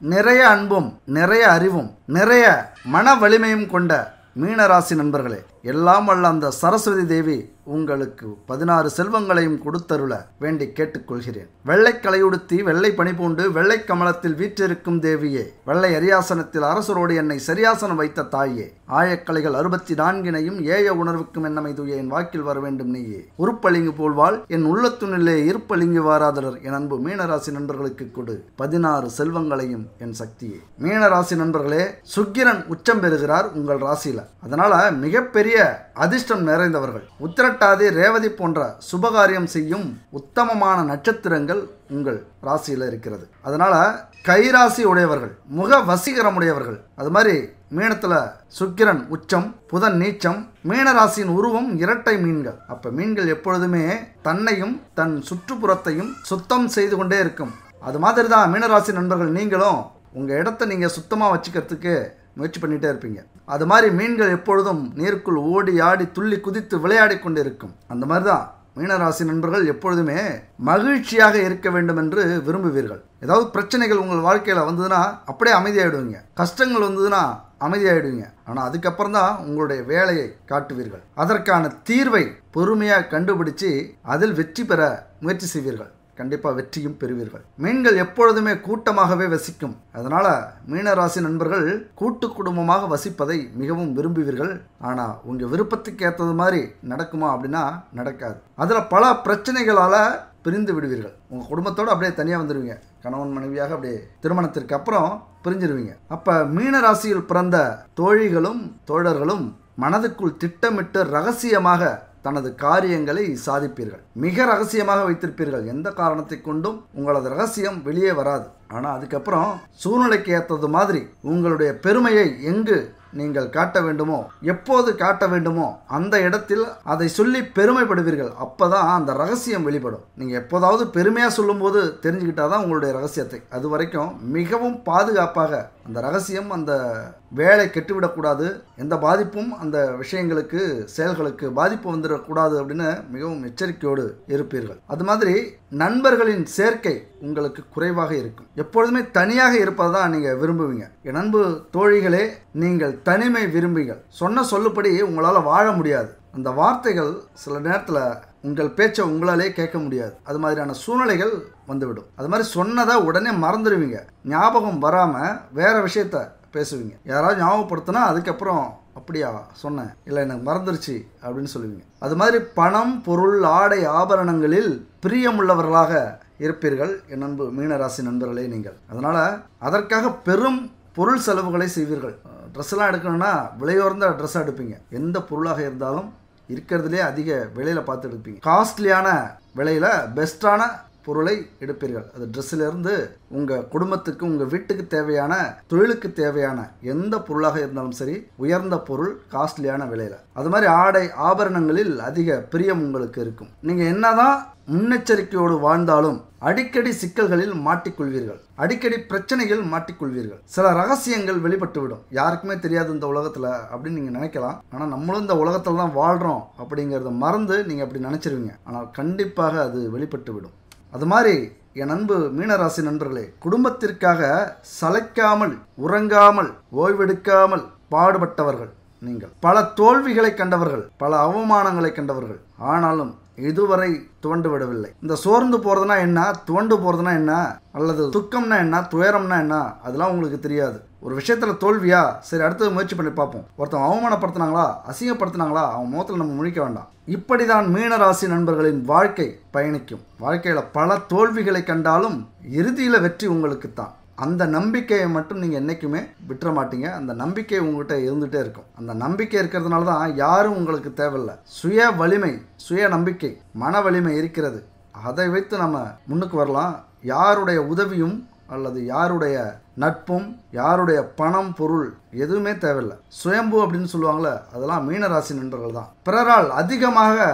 நிறைய அன்பும் நிறைய அறிவும் நிறைய மன வலிமையும் கொண்ட மீனராசி நண்பர்களே எல்லாம் வல்ல அந்த சரஸ்வதி தேவி உங்களுக்கு பதினாறு செல்வங்களையும் கொடுத்தருள வேண்டி கேட்டுக்கொள்கிறேன் வெள்ளை கலையுடுத்தி வெள்ளை பணிபூண்டு வெள்ளை கமலத்தில் வீற்றிருக்கும் தேவியே வெள்ளை அரியாசனத்தில் அரசரோடு என்னை சரியாசனம் வைத்த தாயே ஆயக்கலைகள் அறுபத்தி நான்கினையும் ஏய உணர்வுக்கும் என்னமை தூய என் வாக்கில் வர வேண்டும் நீயே உருப்பளிங்கு போல்வாள் என் உள்ளத்துணிலே இருப்பளிங்கு வாராதலர் என் அன்பு மீனராசி நண்பர்களுக்கு கொடு பதினாறு செல்வங்களையும் என் சக்தியே மீனராசி நண்பர்களே சுக்கிரன் உச்சம் பெறுகிறார் உங்கள் ராசியில அதனால மிகப்பெரிய அதிர்ஷ்டம் நிறைந்தவர்கள் உத்திரட்டாதி ரேவதி போன்ற சுபகாரியம் செய்யும் உத்தமமான நட்சத்திரங்கள் உங்கள் ராசியில் இருக்கிறது அதனால கைராசி உடையவர்கள் முக வசீகரம் உடையவர்கள் அது மாதிரி மீனத்துல சுக்கிரன் உச்சம் புதன் நீச்சம் மீனராசியின் உருவம் இரட்டை மீன்கள் அப்ப மீன்கள் எப்பொழுதுமே தன்னையும் தன் சுற்றுப்புறத்தையும் சுத்தம் செய்து கொண்டே இருக்கும் அது மாதிரி தான் மீனராசி நண்பர்கள் நீங்களும் உங்க இடத்த நீங்க சுத்தமா வச்சுக்கிறதுக்கு முயற்சி பண்ணிட்டே இருப்பீங்க அது மாதிரி மீன்கள் எப்பொழுதும் நீருக்குள் ஓடி ஆடி துள்ளி குதித்து விளையாடி கொண்டு இருக்கும் அந்த மாதிரி தான் மீனராசி நண்பர்கள் எப்பொழுதுமே மகிழ்ச்சியாக இருக்க வேண்டும் என்று விரும்புவீர்கள் ஏதாவது பிரச்சனைகள் உங்கள் வாழ்க்கையில் வந்ததுன்னா அப்படியே அமைதியாயிடுவீங்க கஷ்டங்கள் வந்ததுன்னா அமைதியாயிடுவீங்க ஆனால் அதுக்கப்புறம் தான் உங்களுடைய வேலையை காட்டுவீர்கள் அதற்கான தீர்வை பொறுமையாக கண்டுபிடிச்சு அதில் வெற்றி பெற முயற்சி செய்வீர்கள் கண்டிப்பாக வெற்றியும் பெறுவீர்கள் மீன்கள் எப்பொழுதுமே கூட்டமாகவே வசிக்கும் அதனால மீனராசி நண்பர்கள் கூட்டு குடும்பமாக வசிப்பதை மிகவும் விரும்புவீர்கள் ஆனால் உங்கள் விருப்பத்துக்கு ஏற்றது மாதிரி நடக்குமா அப்படின்னா நடக்காது அதில் பல பிரச்சனைகளால் பிரிந்து விடுவீர்கள் உங்கள் குடும்பத்தோடு அப்படியே தனியாக வந்துடுவீங்க கணவன் மனைவியாக அப்படியே திருமணத்திற்கு அப்புறம் பிரிஞ்சிருவீங்க அப்போ மீன ராசியில் பிறந்த தோழிகளும் தோழர்களும் மனதுக்குள் திட்டமிட்டு ரகசியமாக தனது காரியங்களை சாதிப்பீர்கள் மிக ரகசியமாக வைத்திருப்பீர்கள் எந்த காரணத்தை கொண்டும் உங்களது ரகசியம் வெளியே வராது ஆனால் அதுக்கப்புறம் சூழ்நிலைக்கு ஏற்றது மாதிரி உங்களுடைய பெருமையை எங்கு நீங்கள் காட்ட வேண்டுமோ எப்போது காட்ட வேண்டுமோ அந்த இடத்தில் அதை சொல்லி பெருமைப்படுவீர்கள் அப்பதான் அந்த ரகசியம் வெளிப்படும் நீங்க எப்போதாவது பெருமையா சொல்லும்போது தெரிஞ்சுக்கிட்டாதான் உங்களுடைய ரகசியத்தை அது வரைக்கும் மிகவும் பாதுகாப்பாக அந்த ரகசியம் அந்த வேலை கெட்டுவிடக்கூடாது எந்த பாதிப்பும் அந்த விஷயங்களுக்கு செயல்களுக்கு பாதிப்பு வந்துடக்கூடாது அப்படின்னு மிகவும் எச்சரிக்கையோடு இருப்பீர்கள் அது மாதிரி நண்பர்களின் சேர்க்கை உங்களுக்கு குறைவாக இருக்கும் எப்பொழுதுமே தனியாக இருப்பதை தான் நீங்கள் விரும்புவீங்க என் நண்பு தோழிகளே நீங்கள் தனிமை விரும்புங்கள் சொன்ன சொல்லுப்படி உங்களால் வாழ முடியாது அந்த வார்த்தைகள் சில நேரத்தில் உங்கள் பேச்சை உங்களாலே கேட்க முடியாது அது மாதிரியான சூழ்நிலைகள் வந்துவிடும் அது மாதிரி சொன்னதை உடனே மறந்துடுவீங்க ஞாபகம் வராமல் வேற விஷயத்த பேசுவீங்க யாராவது ஞாபகப்படுத்தினா அதுக்கப்புறம் அப்படியா சொன்னேன் இல்லை எனக்கு மறந்துருச்சு அப்படின்னு சொல்லுவீங்க அது மாதிரி பணம் பொருள் ஆடை ஆபரணங்களில் பிரியமுள்ளவர்களாக இருப்பீர்கள் என் நண்பு மீனராசி நண்பர்களே நீங்கள் அதனால் அதற்காக பெரும் பொருள் செலவுகளை செய்வீர்கள் ட்ரெஸ்லாம் எடுக்கணும்னா விலையுயர்ந்த ட்ரெஸ் எடுப்பீங்க எந்த பொருளாக இருந்தாலும் இருக்கிறதுலே அதிக விலையில் பார்த்து எடுப்பீங்க காஸ்ட்லியான விலையில் பெஸ்ட்டான பொருளை எடுப்பீர்கள் அது ட்ரெஸ்ஸிலிருந்து உங்கள் குடும்பத்துக்கு உங்கள் வீட்டுக்கு தேவையான தொழிலுக்கு தேவையான எந்த பொருளாக இருந்தாலும் சரி உயர்ந்த பொருள் காஸ்ட்லியான விலையில் அது மாதிரி ஆடை ஆபரணங்களில் அதிக பிரியம் உங்களுக்கு இருக்கும் நீங்கள் என்னதான் முன்னெச்சரிக்கையோடு வாழ்ந்தாலும் அடிக்கடி சிக்கல்களில் மாட்டிக்கொள்வீர்கள் அடிக்கடி பிரச்சனைகள் மாட்டிக்கொள்வீர்கள் சில ரகசியங்கள் வெளிப்பட்டுவிடும் யாருக்குமே தெரியாது இந்த உலகத்தில் அப்படின்னு நீங்கள் நினைக்கலாம் ஆனால் நம்மளும் இந்த உலகத்தில் தான் வாழ்கிறோம் அப்படிங்கிறத மறந்து நீங்கள் அப்படி நினச்சிருவீங்க ஆனால் கண்டிப்பாக அது வெளிப்பட்டு விடும் அது மாதிரி என் அன்பு மீனராசி நண்பர்களே குடும்பத்திற்காக சளைக்காமல் உறங்காமல் ஓய்வெடுக்காமல் பாடுபட்டவர்கள் நீங்கள் பல தோல்விகளை கண்டவர்கள் பல அவமானங்களை கண்டவர்கள் ஆனாலும் இதுவரை துவண்டு விடவில்லை இந்த சோர்ந்து போறதுனா என்ன துவண்டு போறதுனா என்ன அல்லது துக்கம்னா என்ன துயரம்னா என்ன அதெல்லாம் உங்களுக்கு தெரியாது ஒரு விஷயத்துல தோல்வியா சரி அடுத்தது முயற்சி பண்ணி பார்ப்போம் ஒருத்தன் அவமானப்படுத்தினாங்களா அசிங்கப்படுத்தினாங்களா அவன் முகத்தில் நம்ம முழிக்க வேண்டாம் இப்படிதான் மீனராசி நண்பர்களின் வாழ்க்கை பயணிக்கும் வாழ்க்கையில பல தோல்விகளை கண்டாலும் இறுதியில வெற்றி உங்களுக்கு தான் அந்த நம்பிக்கையை மட்டும் நீங்கள் என்றைக்குமே விட்டுற மாட்டீங்க அந்த நம்பிக்கை உங்கள்கிட்ட இருந்துகிட்டே இருக்கும் அந்த நம்பிக்கை இருக்கிறதுனால தான் யாரும் உங்களுக்கு தேவையில்லை சுய வலிமை சுய நம்பிக்கை மன வலிமை இருக்கிறது அதை வைத்து நம்ம முன்னுக்கு வரலாம் யாருடைய உதவியும் அல்லது யாருடைய நட்பும் யாருடைய பணம் பொருள் எதுவுமே தேவையில்லை சுயம்பு அப்படின்னு சொல்லுவாங்களே அதெல்லாம் மீனராசி நண்பர்கள் தான் பிறரால் அதிகமாக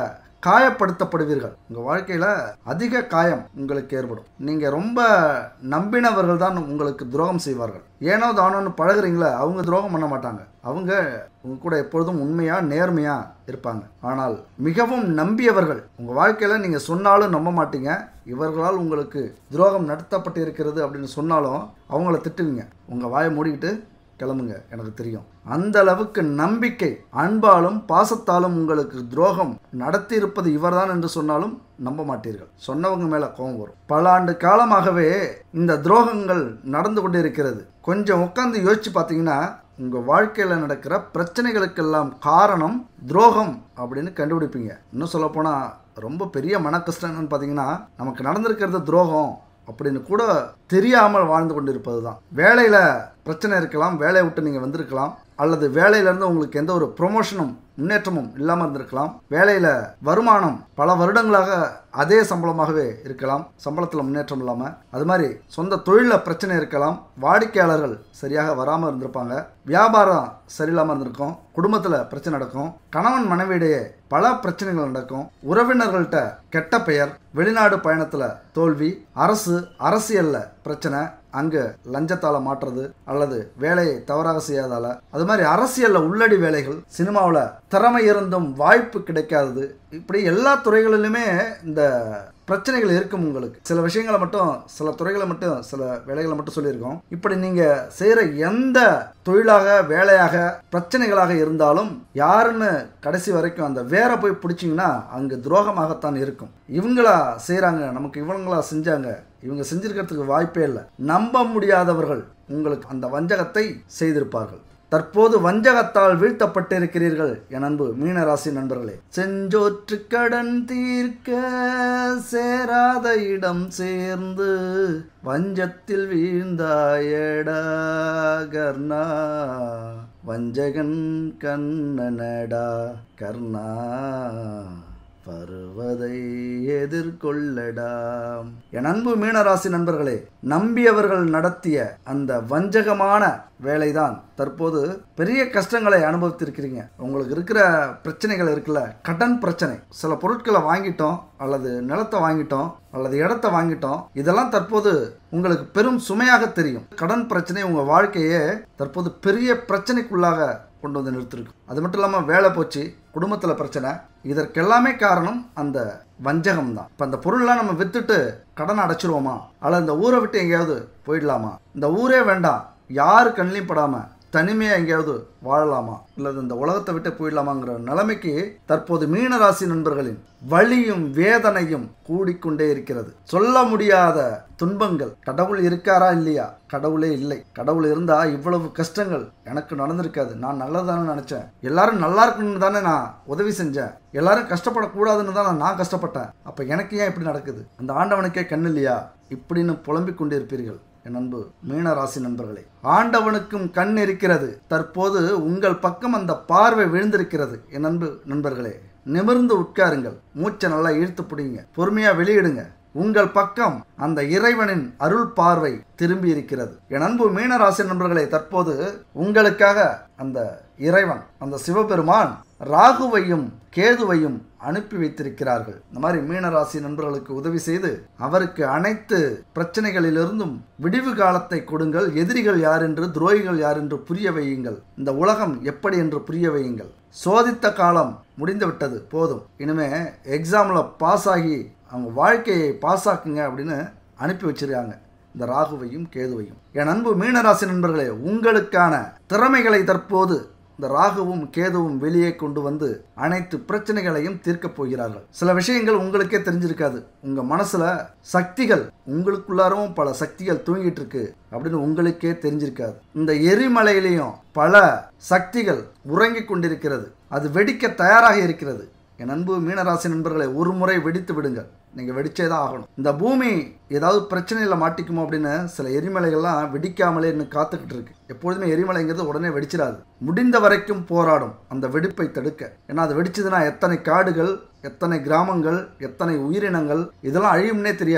காயப்படுத்தப்படுவீர்கள் உங்க வாழ்க்கையில அதிக காயம் உங்களுக்கு ஏற்படும் நீங்க ரொம்ப நம்பினவர்கள் தான் உங்களுக்கு துரோகம் செய்வார்கள் ஏனோ தானோன்னு பழகுறீங்களா அவங்க துரோகம் பண்ண மாட்டாங்க அவங்க உங்க கூட எப்பொழுதும் உண்மையா நேர்மையா இருப்பாங்க ஆனால் மிகவும் நம்பியவர்கள் உங்க வாழ்க்கையில நீங்க சொன்னாலும் நம்ப மாட்டீங்க இவர்களால் உங்களுக்கு துரோகம் நடத்தப்பட்டு இருக்கிறது அப்படின்னு சொன்னாலும் அவங்கள திட்டுவீங்க உங்க வாயை மூடிக்கிட்டு கிளம்புங்க எனக்கு தெரியும் அந்த அளவுக்கு நம்பிக்கை அன்பாலும் பாசத்தாலும் உங்களுக்கு துரோகம் நடத்தி இருப்பது இவர்தான் என்று சொன்னாலும் நம்ப மாட்டீர்கள் சொன்னவங்க மேல கோபம் வரும் பல ஆண்டு காலமாகவே இந்த துரோகங்கள் நடந்து கொண்டே இருக்கிறது கொஞ்சம் உட்காந்து யோசிச்சு பார்த்தீங்கன்னா உங்க வாழ்க்கையில நடக்கிற பிரச்சனைகளுக்கெல்லாம் காரணம் துரோகம் அப்படின்னு கண்டுபிடிப்பீங்க இன்னும் சொல்ல போனா ரொம்ப பெரிய மன கஷ்டம் என்னன்னு பார்த்தீங்கன்னா நமக்கு நடந்திருக்கிறது துரோகம் அப்படின்னு கூட தெரியாமல் வாழ்ந்து கொண்டிருப்பது தான் வேலையில் பிரச்சனை இருக்கலாம் வேலையை விட்டு நீங்கள் வந்திருக்கலாம் அல்லது வேலையிலேருந்து உங்களுக்கு எந்த ஒரு ப்ரொமோஷனும் முன்னேற்றமும் இல்லாமல் இருந்திருக்கலாம் வேலையில் வருமானம் பல வருடங்களாக அதே சம்பளமாகவே இருக்கலாம் சம்பளத்தில் முன்னேற்றம் இல்லாமல் அது மாதிரி சொந்த தொழிலில் பிரச்சனை இருக்கலாம் வாடிக்கையாளர்கள் சரியாக வராமல் இருந்திருப்பாங்க வியாபாரம் சரியில்லாமல் இருந்திருக்கும் குடும்பத்தில் பிரச்சனை நடக்கும் கணவன் மனைவியிடையே பல பிரச்சனைகள் நடக்கும் உறவினர்கள்ட்ட கெட்ட பெயர் வெளிநாடு பயணத்தில் தோல்வி அரசு அரசியலில் பிரச்சனை அங்கே லஞ்சத்தால மாற்றுறது அல்லது வேலையை தவறாக செய்யாதால அது மாதிரி அரசியலில் உள்ளடி வேலைகள் சினிமாவில் திறமை இருந்தும் வாய்ப்பு கிடைக்காதது இப்படி எல்லா துறைகளிலுமே இந்த பிரச்சனைகள் இருக்கும் உங்களுக்கு சில விஷயங்களை மட்டும் சில துறைகளை மட்டும் சில வேலைகளை மட்டும் சொல்லியிருக்கோம் இப்படி நீங்க செய்யற எந்த தொழிலாக வேலையாக பிரச்சனைகளாக இருந்தாலும் யாருன்னு கடைசி வரைக்கும் அந்த வேற போய் பிடிச்சிங்கன்னா அங்கு துரோகமாகத்தான் இருக்கும் இவங்களா செய்கிறாங்க நமக்கு இவங்களா செஞ்சாங்க இவங்க செஞ்சிருக்கிறதுக்கு வாய்ப்பே இல்லை நம்ப முடியாதவர்கள் உங்களுக்கு அந்த வஞ்சகத்தை செய்திருப்பார்கள் தற்போது வஞ்சகத்தால் வீழ்த்தப்பட்டிருக்கிறீர்கள் என் அன்பு மீனராசி நண்பர்களே செஞ்சோற்று கடன் தீர்க்க சேராத இடம் சேர்ந்து வஞ்சத்தில் வீழ்ந்தாயடா கர்ணா வஞ்சகன் கண்ணனடா கர்ணா வருவதை எதிர்கொள்ளடாம் என் அன்பு மீனராசி நண்பர்களே நம்பியவர்கள் நடத்திய அந்த வஞ்சகமான வேலைதான் தற்போது பெரிய கஷ்டங்களை அனுபவித்திருக்கிறீங்க உங்களுக்கு இருக்கிற பிரச்சனைகள் இருக்குல்ல கடன் பிரச்சனை சில பொருட்களை வாங்கிட்டோம் அல்லது நிலத்தை வாங்கிட்டோம் அல்லது இடத்த வாங்கிட்டோம் இதெல்லாம் தற்போது உங்களுக்கு பெரும் சுமையாக தெரியும் கடன் பிரச்சனை உங்க வாழ்க்கையே தற்போது பெரிய பிரச்சனைக்குள்ளாக கொண்டு வந்து நிறுத்திருக்கு அது மட்டும் இல்லாமல் வேலை போச்சு குடும்பத்தில் பிரச்சனை இதற்கெல்லாமே காரணம் அந்த வஞ்சகம் தான் இப்போ அந்த பொருள்லாம் நம்ம வித்துட்டு கடன் அடைச்சிருவோமா அல்லது இந்த ஊரை விட்டு எங்கேயாவது போயிடலாமா இந்த ஊரே வேண்டாம் யாரு கண்ணிலையும் படாமல் தனிமையாக எங்கேயாவது வாழலாமா இல்லது இந்த உலகத்தை விட்டு போயிடலாமாங்கிற நிலைமைக்கு தற்போது மீனராசி நண்பர்களின் வலியும் வேதனையும் கூடிக்கொண்டே இருக்கிறது சொல்ல முடியாத துன்பங்கள் கடவுள் இருக்காரா இல்லையா கடவுளே இல்லை கடவுள் இருந்தா இவ்வளவு கஷ்டங்கள் எனக்கு நடந்திருக்காது நான் நல்லதானே நினைச்சேன் எல்லாரும் நல்லா இருக்கணும்னு தானே நான் உதவி செஞ்சேன் எல்லாரும் கஷ்டப்படக்கூடாதுன்னு தான் நான் கஷ்டப்பட்டேன் அப்ப எனக்கு ஏன் இப்படி நடக்குது அந்த ஆண்டவனுக்கே கண் இல்லையா இப்படின்னு புலம்பிக் கொண்டிருப்பீர்கள் என் அன்பு மீனராசி நண்பர்களே ஆண்டவனுக்கும் கண் இருக்கிறது தற்போது உங்கள் பக்கம் அந்த பார்வை விழுந்திருக்கிறது என் அன்பு நண்பர்களே நிமிர்ந்து உட்காருங்கள் மூச்சை நல்லா இழுத்து பிடிங்க பொறுமையா வெளியிடுங்க உங்கள் பக்கம் அந்த இறைவனின் அருள் பார்வை திரும்பி இருக்கிறது என் அன்பு மீனராசி நண்பர்களே தற்போது உங்களுக்காக அந்த இறைவன் அந்த சிவபெருமான் ராகுவையும் கேதுவையும் அனுப்பி வைத்திருக்கிறார்கள் இந்த மாதிரி மீனராசி நண்பர்களுக்கு உதவி செய்து அவருக்கு அனைத்து பிரச்சனைகளிலிருந்தும் விடிவு காலத்தை கொடுங்கள் எதிரிகள் யார் என்று துரோகிகள் யார் என்று புரிய வையுங்கள் இந்த உலகம் எப்படி என்று புரிய வையுங்கள் சோதித்த காலம் முடிந்து விட்டது போதும் இனிமே எக்ஸாமில் பாஸ் ஆகி அவங்க வாழ்க்கையை பாஸ் ஆக்குங்க அப்படின்னு அனுப்பி வச்சிருக்காங்க இந்த ராகுவையும் கேதுவையும் என் அன்பு மீனராசி நண்பர்களே உங்களுக்கான திறமைகளை தற்போது இந்த ராகுவும் கேதுவும் வெளியே கொண்டு வந்து அனைத்து பிரச்சனைகளையும் தீர்க்கப் போகிறார்கள் சில விஷயங்கள் உங்களுக்கே தெரிஞ்சிருக்காது உங்க மனசுல சக்திகள் உங்களுக்குள்ளாரும் பல சக்திகள் தூங்கிட்டு இருக்கு அப்படின்னு உங்களுக்கே தெரிஞ்சிருக்காது இந்த எரிமலையிலையும் பல சக்திகள் உறங்கிக் கொண்டிருக்கிறது அது வெடிக்க தயாராக இருக்கிறது என் அன்பு மீனராசி நண்பர்களை ஒரு முறை வெடித்து விடுங்கள் நீங்கள் வெடிச்சே தான் ஆகணும் இந்த பூமி ஏதாவது பிரச்சனையில் மாட்டிக்குமோ அப்படின்னு சில எரிமலைகள்லாம் வெடிக்காமலே இன்னும் காத்துக்கிட்டு இருக்கு எப்பொழுதுமே எரிமலைங்கிறது உடனே வெடிச்சிடாது முடிந்த வரைக்கும் போராடும் அந்த வெடிப்பை தடுக்க ஏன்னா அது வெடிச்சதுன்னா எத்தனை காடுகள் எத்தனை கிராமங்கள் எத்தனை உயிரினங்கள் இதெல்லாம் அழியும்னே தெரியாது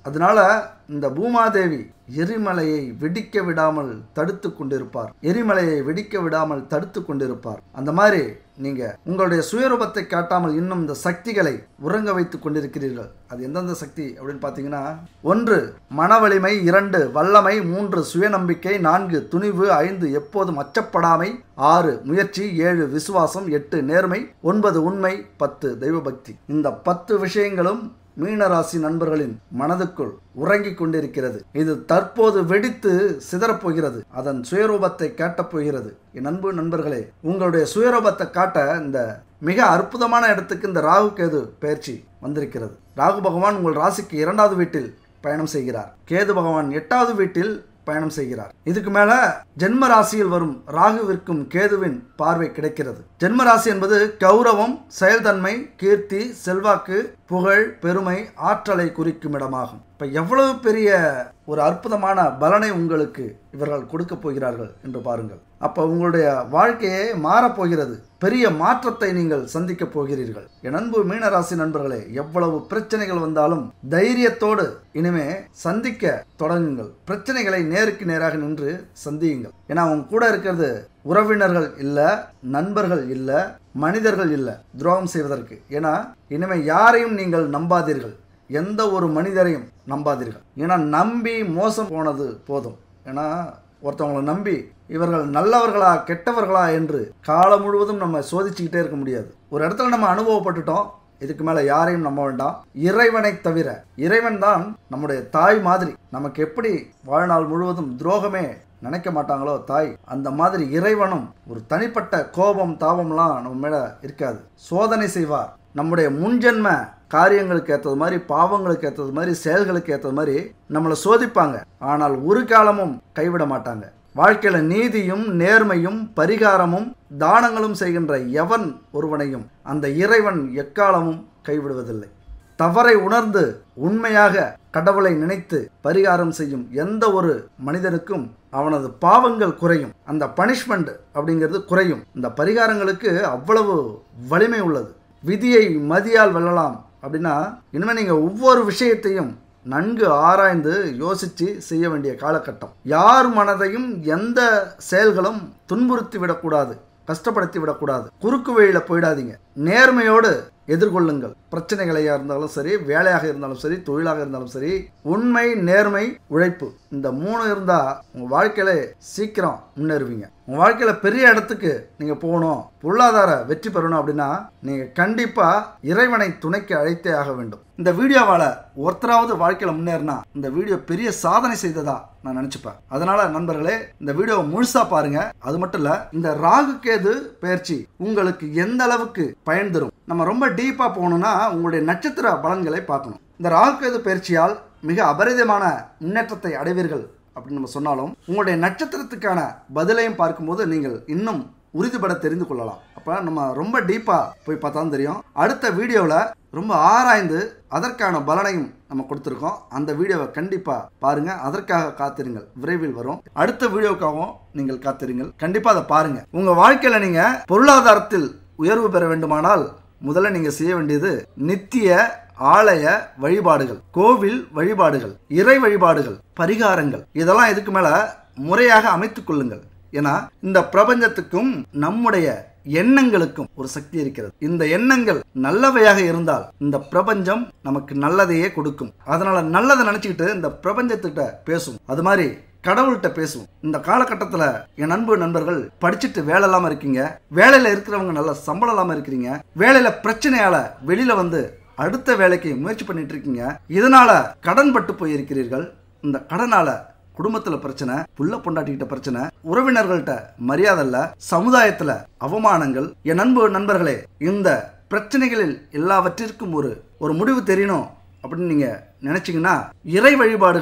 அதனால இந்த பூமாதேவி எரிமலையை வெடிக்க விடாமல் தடுத்து கொண்டிருப்பார் எரிமலையை வெடிக்க விடாமல் தடுத்து கொண்டிருப்பார் அந்த மாதிரி நீங்க உங்களுடைய சுயரூபத்தை காட்டாமல் இன்னும் இந்த சக்திகளை உறங்க வைத்துக் கொண்டிருக்கிறீர்கள் அது எந்தெந்த சக்தி அப்படின்னு பார்த்தீங்கன்னா ஒன்று மன வலிமை இரண்டு வல்லமை மூன்று சுயநம்பிக்கை நான்கு துணிவு ஐந்து எப்போதும் அச்சப்படாமை ஆறு முயற்சி ஏழு விசுவாசம் எட்டு நேர்மை ஒன்பது உண்மை பத்து தெய்வபக்தி இந்த பத்து விஷயங்களும் மீனராசி நண்பர்களின் மனதுக்குள் உறங்கிக் கொண்டிருக்கிறது இது தற்போது வெடித்து சிதறப்போகிறது அதன் சுயரூபத்தை காட்டப் போகிறது என் அன்பு நண்பர்களே உங்களுடைய சுயரூபத்தை காட்ட இந்த மிக அற்புதமான இடத்துக்கு இந்த ராகு கேது பயிற்சி வந்திருக்கிறது ராகு பகவான் உங்கள் ராசிக்கு இரண்டாவது வீட்டில் பயணம் செய்கிறார் கேது பகவான் எட்டாவது வீட்டில் பயணம் செய்கிறார் இதுக்கு மேல ஜென்ம ராசியில் வரும் ராகுவிற்கும் கேதுவின் பார்வை கிடைக்கிறது ஜென்ம ராசி என்பது கௌரவம் செயல்தன்மை கீர்த்தி செல்வாக்கு புகழ் பெருமை ஆற்றலை குறிக்கும் இடமாகும் இப்ப எவ்வளவு பெரிய ஒரு அற்புதமான பலனை உங்களுக்கு இவர்கள் கொடுக்க போகிறார்கள் என்று பாருங்கள் அப்ப உங்களுடைய வாழ்க்கையே மாறப்போகிறது பெரிய மாற்றத்தை நீங்கள் சந்திக்க போகிறீர்கள் என் அன்பு மீனராசி நண்பர்களே எவ்வளவு பிரச்சனைகள் வந்தாலும் தைரியத்தோடு இனிமே சந்திக்க தொடங்குங்கள் பிரச்சனைகளை நேருக்கு நேராக நின்று சந்தியுங்கள் ஏன்னா அவங்க கூட இருக்கிறது உறவினர்கள் இல்ல நண்பர்கள் இல்ல மனிதர்கள் இல்ல துரோகம் செய்வதற்கு ஏன்னா இனிமே யாரையும் நீங்கள் நம்பாதீர்கள் எந்த ஒரு மனிதரையும் நம்பாதீர்கள் ஏன்னா நம்பி மோசம் போனது போதும் ஏன்னா ஒருத்தவங்களை நம்பி இவர்கள் நல்லவர்களா கெட்டவர்களா என்று காலம் முழுவதும் நம்ம சோதிச்சுக்கிட்டே இருக்க முடியாது ஒரு இடத்துல நம்ம அனுபவப்பட்டுட்டோம் இதுக்கு மேல யாரையும் நம்ப வேண்டாம் இறைவனை தவிர இறைவன் தான் நம்முடைய தாய் மாதிரி நமக்கு எப்படி வாழ்நாள் முழுவதும் துரோகமே நினைக்க மாட்டாங்களோ தாய் அந்த மாதிரி இறைவனும் ஒரு தனிப்பட்ட கோபம் தாபம்லாம் நம்ம மேல இருக்காது சோதனை செய்வார் நம்முடைய முன்ஜென்ம காரியங்களுக்கு ஏற்றது மாதிரி பாவங்களுக்கு ஏற்றது மாதிரி செயல்களுக்கு ஏற்றது மாதிரி நம்மளை சோதிப்பாங்க ஆனால் ஒரு காலமும் கைவிட மாட்டாங்க வாழ்க்கையில நீதியும் நேர்மையும் பரிகாரமும் தானங்களும் செய்கின்ற எவன் ஒருவனையும் அந்த இறைவன் எக்காலமும் கைவிடுவதில்லை தவறை உணர்ந்து உண்மையாக கடவுளை நினைத்து பரிகாரம் செய்யும் எந்த ஒரு மனிதனுக்கும் அவனது பாவங்கள் குறையும் அந்த பனிஷ்மெண்ட் அப்படிங்கிறது குறையும் இந்த பரிகாரங்களுக்கு அவ்வளவு வலிமை உள்ளது விதியை மதியால் வெல்லலாம் அப்படின்னா இனிமே நீங்க ஒவ்வொரு விஷயத்தையும் நன்கு ஆராய்ந்து யோசித்து செய்ய வேண்டிய காலகட்டம் யார் மனதையும் எந்த செயல்களும் துன்புறுத்தி விடக்கூடாது கஷ்டப்படுத்தி விடக்கூடாது குறுக்கு வழியில் போயிடாதீங்க நேர்மையோடு எதிர்கொள்ளுங்கள் பிரச்சனைகளையா இருந்தாலும் சரி வேலையாக இருந்தாலும் சரி தொழிலாக இருந்தாலும் சரி உண்மை நேர்மை உழைப்பு இந்த மூணு இருந்தா உங்க வாழ்க்கையில சீக்கிரம் முன்னேறுவீங்க உங்க வாழ்க்கையில பெரிய இடத்துக்கு நீங்க போகணும் பொருளாதார வெற்றி பெறணும் அப்படின்னா நீங்க கண்டிப்பா இறைவனை துணைக்கு அழைத்தே ஆக வேண்டும் இந்த வீடியோவால ஒருத்தராவது வாழ்க்கையில முன்னேறினா இந்த வீடியோ பெரிய சாதனை செய்ததா நான் நினைச்சுப்பேன் அதனால நண்பர்களே இந்த வீடியோவை முழுசா பாருங்க அது மட்டும் இல்ல இந்த ராகு கேது பயிற்சி உங்களுக்கு எந்த அளவுக்கு பயன் தரும் நம்ம ரொம்ப டீப்பா போகணும்னா உங்களுடைய நட்சத்திர பலன்களை பார்க்கணும் இந்த ராகு கேது பயிற்சியால் மிக அபரிதமான முன்னேற்றத்தை அடைவீர்கள் அப்படின்னு நம்ம சொன்னாலும் உங்களுடைய நட்சத்திரத்துக்கான பதிலையும் பார்க்கும்போது நீங்கள் இன்னும் உறுதிப்பட தெரிந்து கொள்ளலாம் அப்போ நம்ம ரொம்ப டீப்பாக போய் பார்த்தா தான் தெரியும் அடுத்த வீடியோவில் ரொம்ப ஆராய்ந்து அதற்கான பலனையும் நம்ம கொடுத்துருக்கோம் அந்த வீடியோவை கண்டிப்பாக பாருங்க அதற்காக காத்திருங்கள் விரைவில் வரும் அடுத்த வீடியோக்காகவும் நீங்கள் காத்திருங்கள் கண்டிப்பாக அதை பாருங்க உங்கள் வாழ்க்கையில் நீங்கள் பொருளாதாரத்தில் உயர்வு பெற வேண்டுமானால் முதல்ல நீங்கள் செய்ய வேண்டியது நித்திய ஆலய வழிபாடுகள் கோவில் வழிபாடுகள் இறை வழிபாடுகள் பரிகாரங்கள் இதெல்லாம் இதுக்கு மேல முறையாக அமைத்துக் கொள்ளுங்கள் ஏன்னா இந்த பிரபஞ்சத்துக்கும் நம்முடைய எண்ணங்களுக்கும் ஒரு சக்தி இருக்கிறது இந்த எண்ணங்கள் நல்லவையாக இருந்தால் இந்த பிரபஞ்சம் நமக்கு நல்லதையே கொடுக்கும் அதனால நல்லதை நினைச்சுக்கிட்டு இந்த பிரபஞ்சத்திட்ட பேசும் அது மாதிரி கடவுள்கிட்ட பேசுவோம் இந்த காலகட்டத்தில் என் அன்பு நண்பர்கள் படிச்சுட்டு வேலை இல்லாமல் இருக்கீங்க வேலையில் இருக்கிறவங்க நல்ல சம்பளம் இல்லாமல் இருக்கிறீங்க வேலையில் பிரச்சனையால வெளியில வந்து அடுத்த வேலைக்கு முயற்சி பண்ணிட்டு இருக்கீங்க இதனால கடன் பட்டு போயிருக்கிறீர்கள் இந்த கடனால குடும்பத்துல பிரச்சனை புள்ள பொண்டாட்டிக்கிட்ட பிரச்சனை உறவினர்கள்ட்ட மரியாதை இல்ல சமுதாயத்துல அவமானங்கள் என் அன்பு நண்பர்களே இந்த பிரச்சனைகளில் எல்லாவற்றிற்கும் ஒரு ஒரு முடிவு தெரியணும் அப்படின்னு நீங்க நினைச்சீங்கன்னா இறை வழிபாடுகளை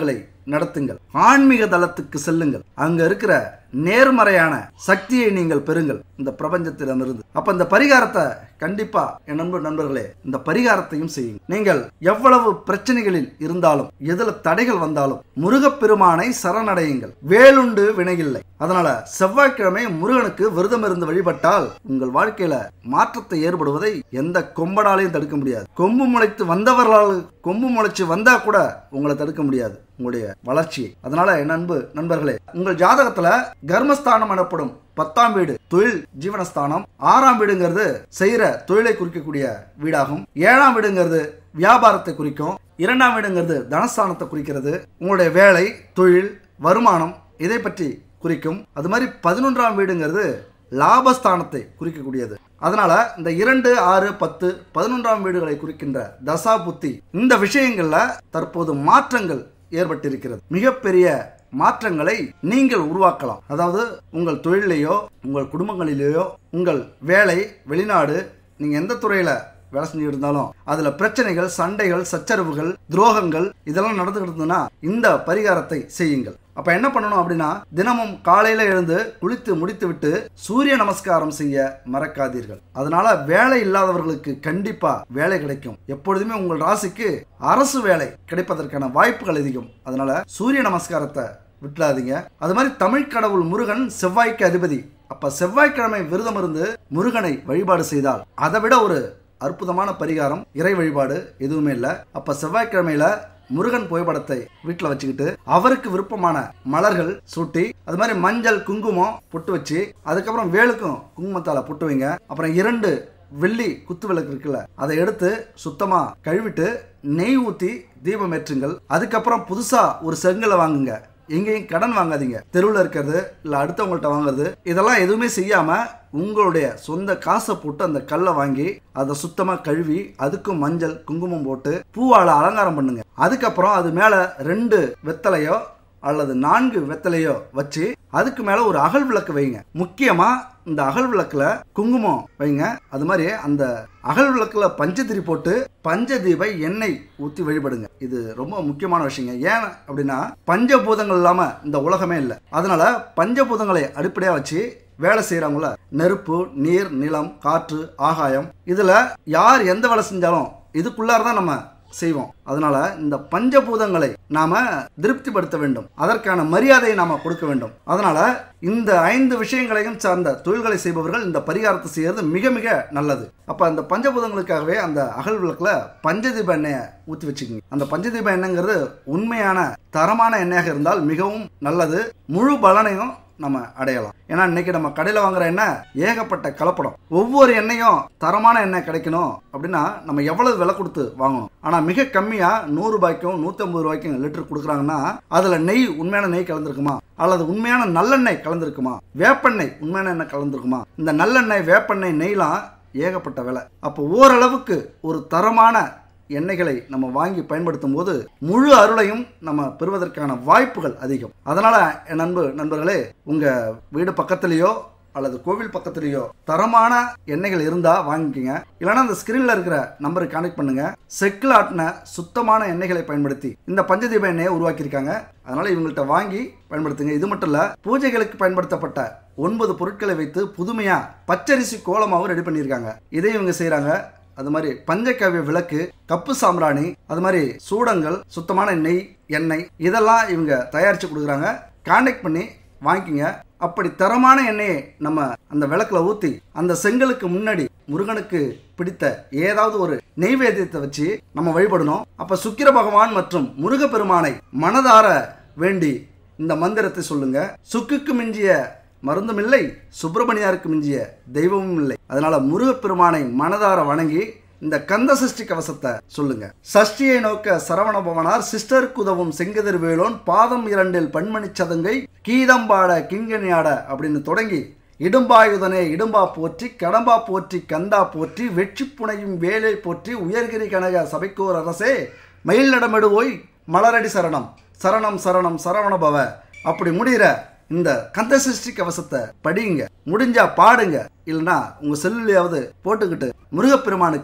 நடத்துங்கள் ஆன்மீக தளத்துக்கு செல்லுங்கள் அங்க இருக்கிற நேர்மறையான சக்தியை நீங்கள் பெறுங்கள் இந்த பிரபஞ்சத்திடமிருந்து அப்ப இந்த பரிகாரத்தை கண்டிப்பா என் நண்பர் நண்பர்களே இந்த பரிகாரத்தையும் செய்யுங்க நீங்கள் எவ்வளவு பிரச்சனைகளில் இருந்தாலும் எதுல தடைகள் வந்தாலும் முருகப்பெருமானை சரணடையுங்கள் வேலுண்டு வினையில்லை அதனால செவ்வாய்க்கிழமை முருகனுக்கு விரதம் இருந்து வழிபட்டால் உங்கள் வாழ்க்கையில மாற்றத்தை ஏற்படுவதை எந்த கொம்பனாலையும் தடுக்க முடியாது கொம்பு முளைத்து வந்தவர்களால் கொம்பு முளைச்சு வந்தா கூட உங்களை தடுக்க முடியாது உங்களுடைய வளர்ச்சியை அதனால என் அன்பு நண்பர்களே உங்கள் ஜாதகத்துல கர்மஸ்தானம் எனப்படும் பத்தாம் வீடு தொழில் ஜீவனஸ்தானம் ஆறாம் வீடுங்கிறது செய்யற தொழிலை குறிக்கக்கூடிய வீடாகும் ஏழாம் வீடுங்கிறது வியாபாரத்தை குறிக்கும் இரண்டாம் வீடுங்கிறது தனஸ்தானத்தை குறிக்கிறது உங்களுடைய வேலை தொழில் வருமானம் இதை பற்றி குறிக்கும் அது மாதிரி பதினொன்றாம் வீடுங்கிறது லாபஸ்தானத்தை குறிக்கக்கூடியது அதனால இந்த இரண்டு ஆறு பத்து பதினொன்றாம் வீடுகளை குறிக்கின்ற தசா புத்தி இந்த விஷயங்கள்ல தற்போது மாற்றங்கள் ஏற்பட்டிருக்கிறது மிகப்பெரிய மாற்றங்களை நீங்கள் உருவாக்கலாம் அதாவது உங்கள் தொழிலையோ உங்கள் குடும்பங்களிலேயோ உங்கள் வேலை வெளிநாடு நீங்க எந்த துறையில வேலை செஞ்சுட்டு இருந்தாலும் அதுல பிரச்சனைகள் சண்டைகள் சச்சரவுகள் துரோகங்கள் இதெல்லாம் நடந்துகிட்டு இருந்ததுன்னா இந்த பரிகாரத்தை செய்யுங்கள் அப்ப என்ன பண்ணணும் அப்படின்னா தினமும் காலையில எழுந்து குளித்து முடித்து விட்டு சூரிய நமஸ்காரம் செய்ய மறக்காதீர்கள் அதனால வேலை இல்லாதவர்களுக்கு கண்டிப்பா வேலை கிடைக்கும் எப்பொழுதுமே உங்கள் ராசிக்கு அரசு வேலை கிடைப்பதற்கான வாய்ப்புகள் அதிகம் அதனால சூரிய நமஸ்காரத்தை விட்டுறாதீங்க அது மாதிரி தமிழ் கடவுள் முருகன் செவ்வாய்க்கு அதிபதி அப்ப செவ்வாய்க்கிழமை விரதம் இருந்து முருகனை வழிபாடு செய்தால் அதை விட ஒரு அற்புதமான பரிகாரம் இறை வழிபாடு எதுவுமே இல்லை அப்ப செவ்வாய்க்கிழமையில முருகன் புகைப்படத்தை வீட்டில் வச்சுக்கிட்டு அவருக்கு விருப்பமான மலர்கள் சூட்டி அது மாதிரி மஞ்சள் குங்குமம் பொட்டு வச்சு அதுக்கப்புறம் வேலுக்கும் குங்குமத்தால பொட்டு வைங்க அப்புறம் இரண்டு வெள்ளி குத்து விளக்கு இருக்குல்ல அதை எடுத்து சுத்தமா கழுவிட்டு நெய் ஊத்தி தீபம் ஏற்றுங்கள் அதுக்கப்புறம் புதுசா ஒரு செங்கலை வாங்குங்க எங்கேயும் கடன் வாங்காதீங்க தெருவில் இருக்கிறது இல்லை அடுத்தவங்கள்ட்ட வாங்குறது இதெல்லாம் எதுவுமே செய்யாம உங்களுடைய சொந்த காசை போட்டு அந்த கல்லை வாங்கி அதை சுத்தமாக கழுவி அதுக்கும் மஞ்சள் குங்குமம் போட்டு பூவால அலங்காரம் பண்ணுங்க அதுக்கப்புறம் அது மேலே ரெண்டு வெத்தலையோ அல்லது நான்கு வெத்தலையோ வச்சு அதுக்கு மேல ஒரு அகல் விளக்கு வைங்க முக்கியமா இந்த அகல் விளக்குல குங்குமம் வைங்க அது மாதிரி அந்த அகல் விளக்குல பஞ்சதிரி போட்டு பஞ்சதீப எண்ணெய் ஊத்தி வழிபடுங்க இது ரொம்ப முக்கியமான விஷயங்க ஏன் அப்படின்னா பஞ்சபூதங்கள் இல்லாம இந்த உலகமே இல்லை அதனால பஞ்சபூதங்களை அடிப்படையா வச்சு வேலை செய்யறவங்கள நெருப்பு நீர் நிலம் காற்று ஆகாயம் இதுல யார் எந்த வேலை செஞ்சாலும் இதுக்குள்ளார தான் நம்ம செய்வோம் அதனால இந்த பஞ்சபூதங்களை நாம திருப்திப்படுத்த வேண்டும் அதற்கான மரியாதையை நாம கொடுக்க வேண்டும் அதனால இந்த ஐந்து விஷயங்களையும் சார்ந்த தொழில்களை செய்பவர்கள் இந்த பரிகாரத்தை செய்யறது மிக மிக நல்லது அப்ப அந்த பஞ்சபூதங்களுக்காகவே அந்த அகல் விளக்குல பஞ்சதீப எண்ணெயை ஊற்றி வச்சுக்கோங்க அந்த பஞ்சதீப எண்ணெய்ங்கிறது உண்மையான தரமான எண்ணெயாக இருந்தால் மிகவும் நல்லது முழு பலனையும் நம்ம அடையலாம் ஏன்னா இன்னைக்கு நம்ம கடையில் வாங்குற எண்ணெய் ஏகப்பட்ட கலப்படம் ஒவ்வொரு எண்ணெயும் தரமான எண்ணெய் கிடைக்கணும் அப்படின்னா நம்ம எவ்வளவு விலை கொடுத்து வாங்கணும் ஆனா மிக கம்மியா நூறு ரூபாய்க்கும் நூத்தி ரூபாய்க்கும் லிட்டர் கொடுக்குறாங்கன்னா அதுல நெய் உண்மையான நெய் கலந்துருக்குமா அல்லது உண்மையான நல்லெண்ணெய் கலந்துருக்குமா வேப்பெண்ணெய் உண்மையான எண்ணெய் கலந்துருக்குமா இந்த நல்லெண்ணெய் வேப்பெண்ணெய் நெய்லாம் ஏகப்பட்ட விலை அப்போ ஓரளவுக்கு ஒரு தரமான எண்ணெய்களை நம்ம வாங்கி பயன்படுத்தும் போது முழு அருளையும் நம்ம பெறுவதற்கான வாய்ப்புகள் அதிகம் அதனால என் நண்பு நண்பர்களே உங்க வீடு பக்கத்துலேயோ அல்லது கோவில் பக்கத்துலேயோ தரமான எண்ணெய்கள் இருந்தா வாங்கிக்கோங்க இல்லைன்னா அந்த ஸ்கிரீன்ல இருக்கிற நம்பருக்கு கான்டெக்ட் பண்ணுங்க செக்கில் ஆட்டின சுத்தமான எண்ணெய்களை பயன்படுத்தி இந்த பஞ்சதீப எண்ணெயை உருவாக்கியிருக்காங்க அதனால இவங்கள்ட்ட வாங்கி பயன்படுத்துங்க இது மட்டும் இல்ல பூஜைகளுக்கு பயன்படுத்தப்பட்ட ஒன்பது பொருட்களை வைத்து புதுமையா பச்சரிசி கோலமாவும் ரெடி பண்ணியிருக்காங்க இதை இவங்க செய்றாங்க அது மாதிரி பஞ்சகவ்ய விளக்கு கப்பு சாம்பிராணி அது மாதிரி சூடங்கள் சுத்தமான நெய் எண்ணெய் இதெல்லாம் இவங்க தயாரித்து கொடுக்குறாங்க கான்டாக்ட் பண்ணி வாங்கிக்கோங்க அப்படி தரமான எண்ணெயை நம்ம அந்த விளக்குல ஊற்றி அந்த செங்கலுக்கு முன்னாடி முருகனுக்கு பிடித்த ஏதாவது ஒரு நெய்வேத்தியத்தை வச்சு நம்ம வழிபடணும் அப்ப சுக்கிர பகவான் மற்றும் முருகப்பெருமானை மனதார வேண்டி இந்த மந்திரத்தை சொல்லுங்க சுக்குக்கு மிஞ்சிய மருந்தும் இல்லை சுப்பிரமணியாருக்கு மிஞ்சிய தெய்வமும் இல்லை அதனால முருகப்பெருமானை மனதார வணங்கி இந்த கந்த சஷ்டி கவசத்தை சொல்லுங்க சஷ்டியை நோக்க சரவண பவனார் சிஸ்டருக்கு உதவும் செங்கதிர் வேலோன் பாதம் இரண்டில் பண்மணி சதங்கை கீதம்பாட கிங்கனியாட அப்படின்னு தொடங்கி இடும்பாயுதனே இடும்பா போற்றி கடம்பா போற்றி கந்தா போற்றி வெற்றி புனையும் வேலை போற்றி உயர்கிரி கனக சபைக்கோர் அரசே மயில் நடமிடுவோய் மலரடி சரணம் சரணம் சரணம் சரவணபவ அப்படி முடிகிற இந்த கந்த சஷ்டி கவசத்தை படியுங்க முடிஞ்சா பாடுங்க இல்லைன்னா உங்க செல்லுலையாவது போட்டுக்கிட்டு முருகப்பெருமானுக்கு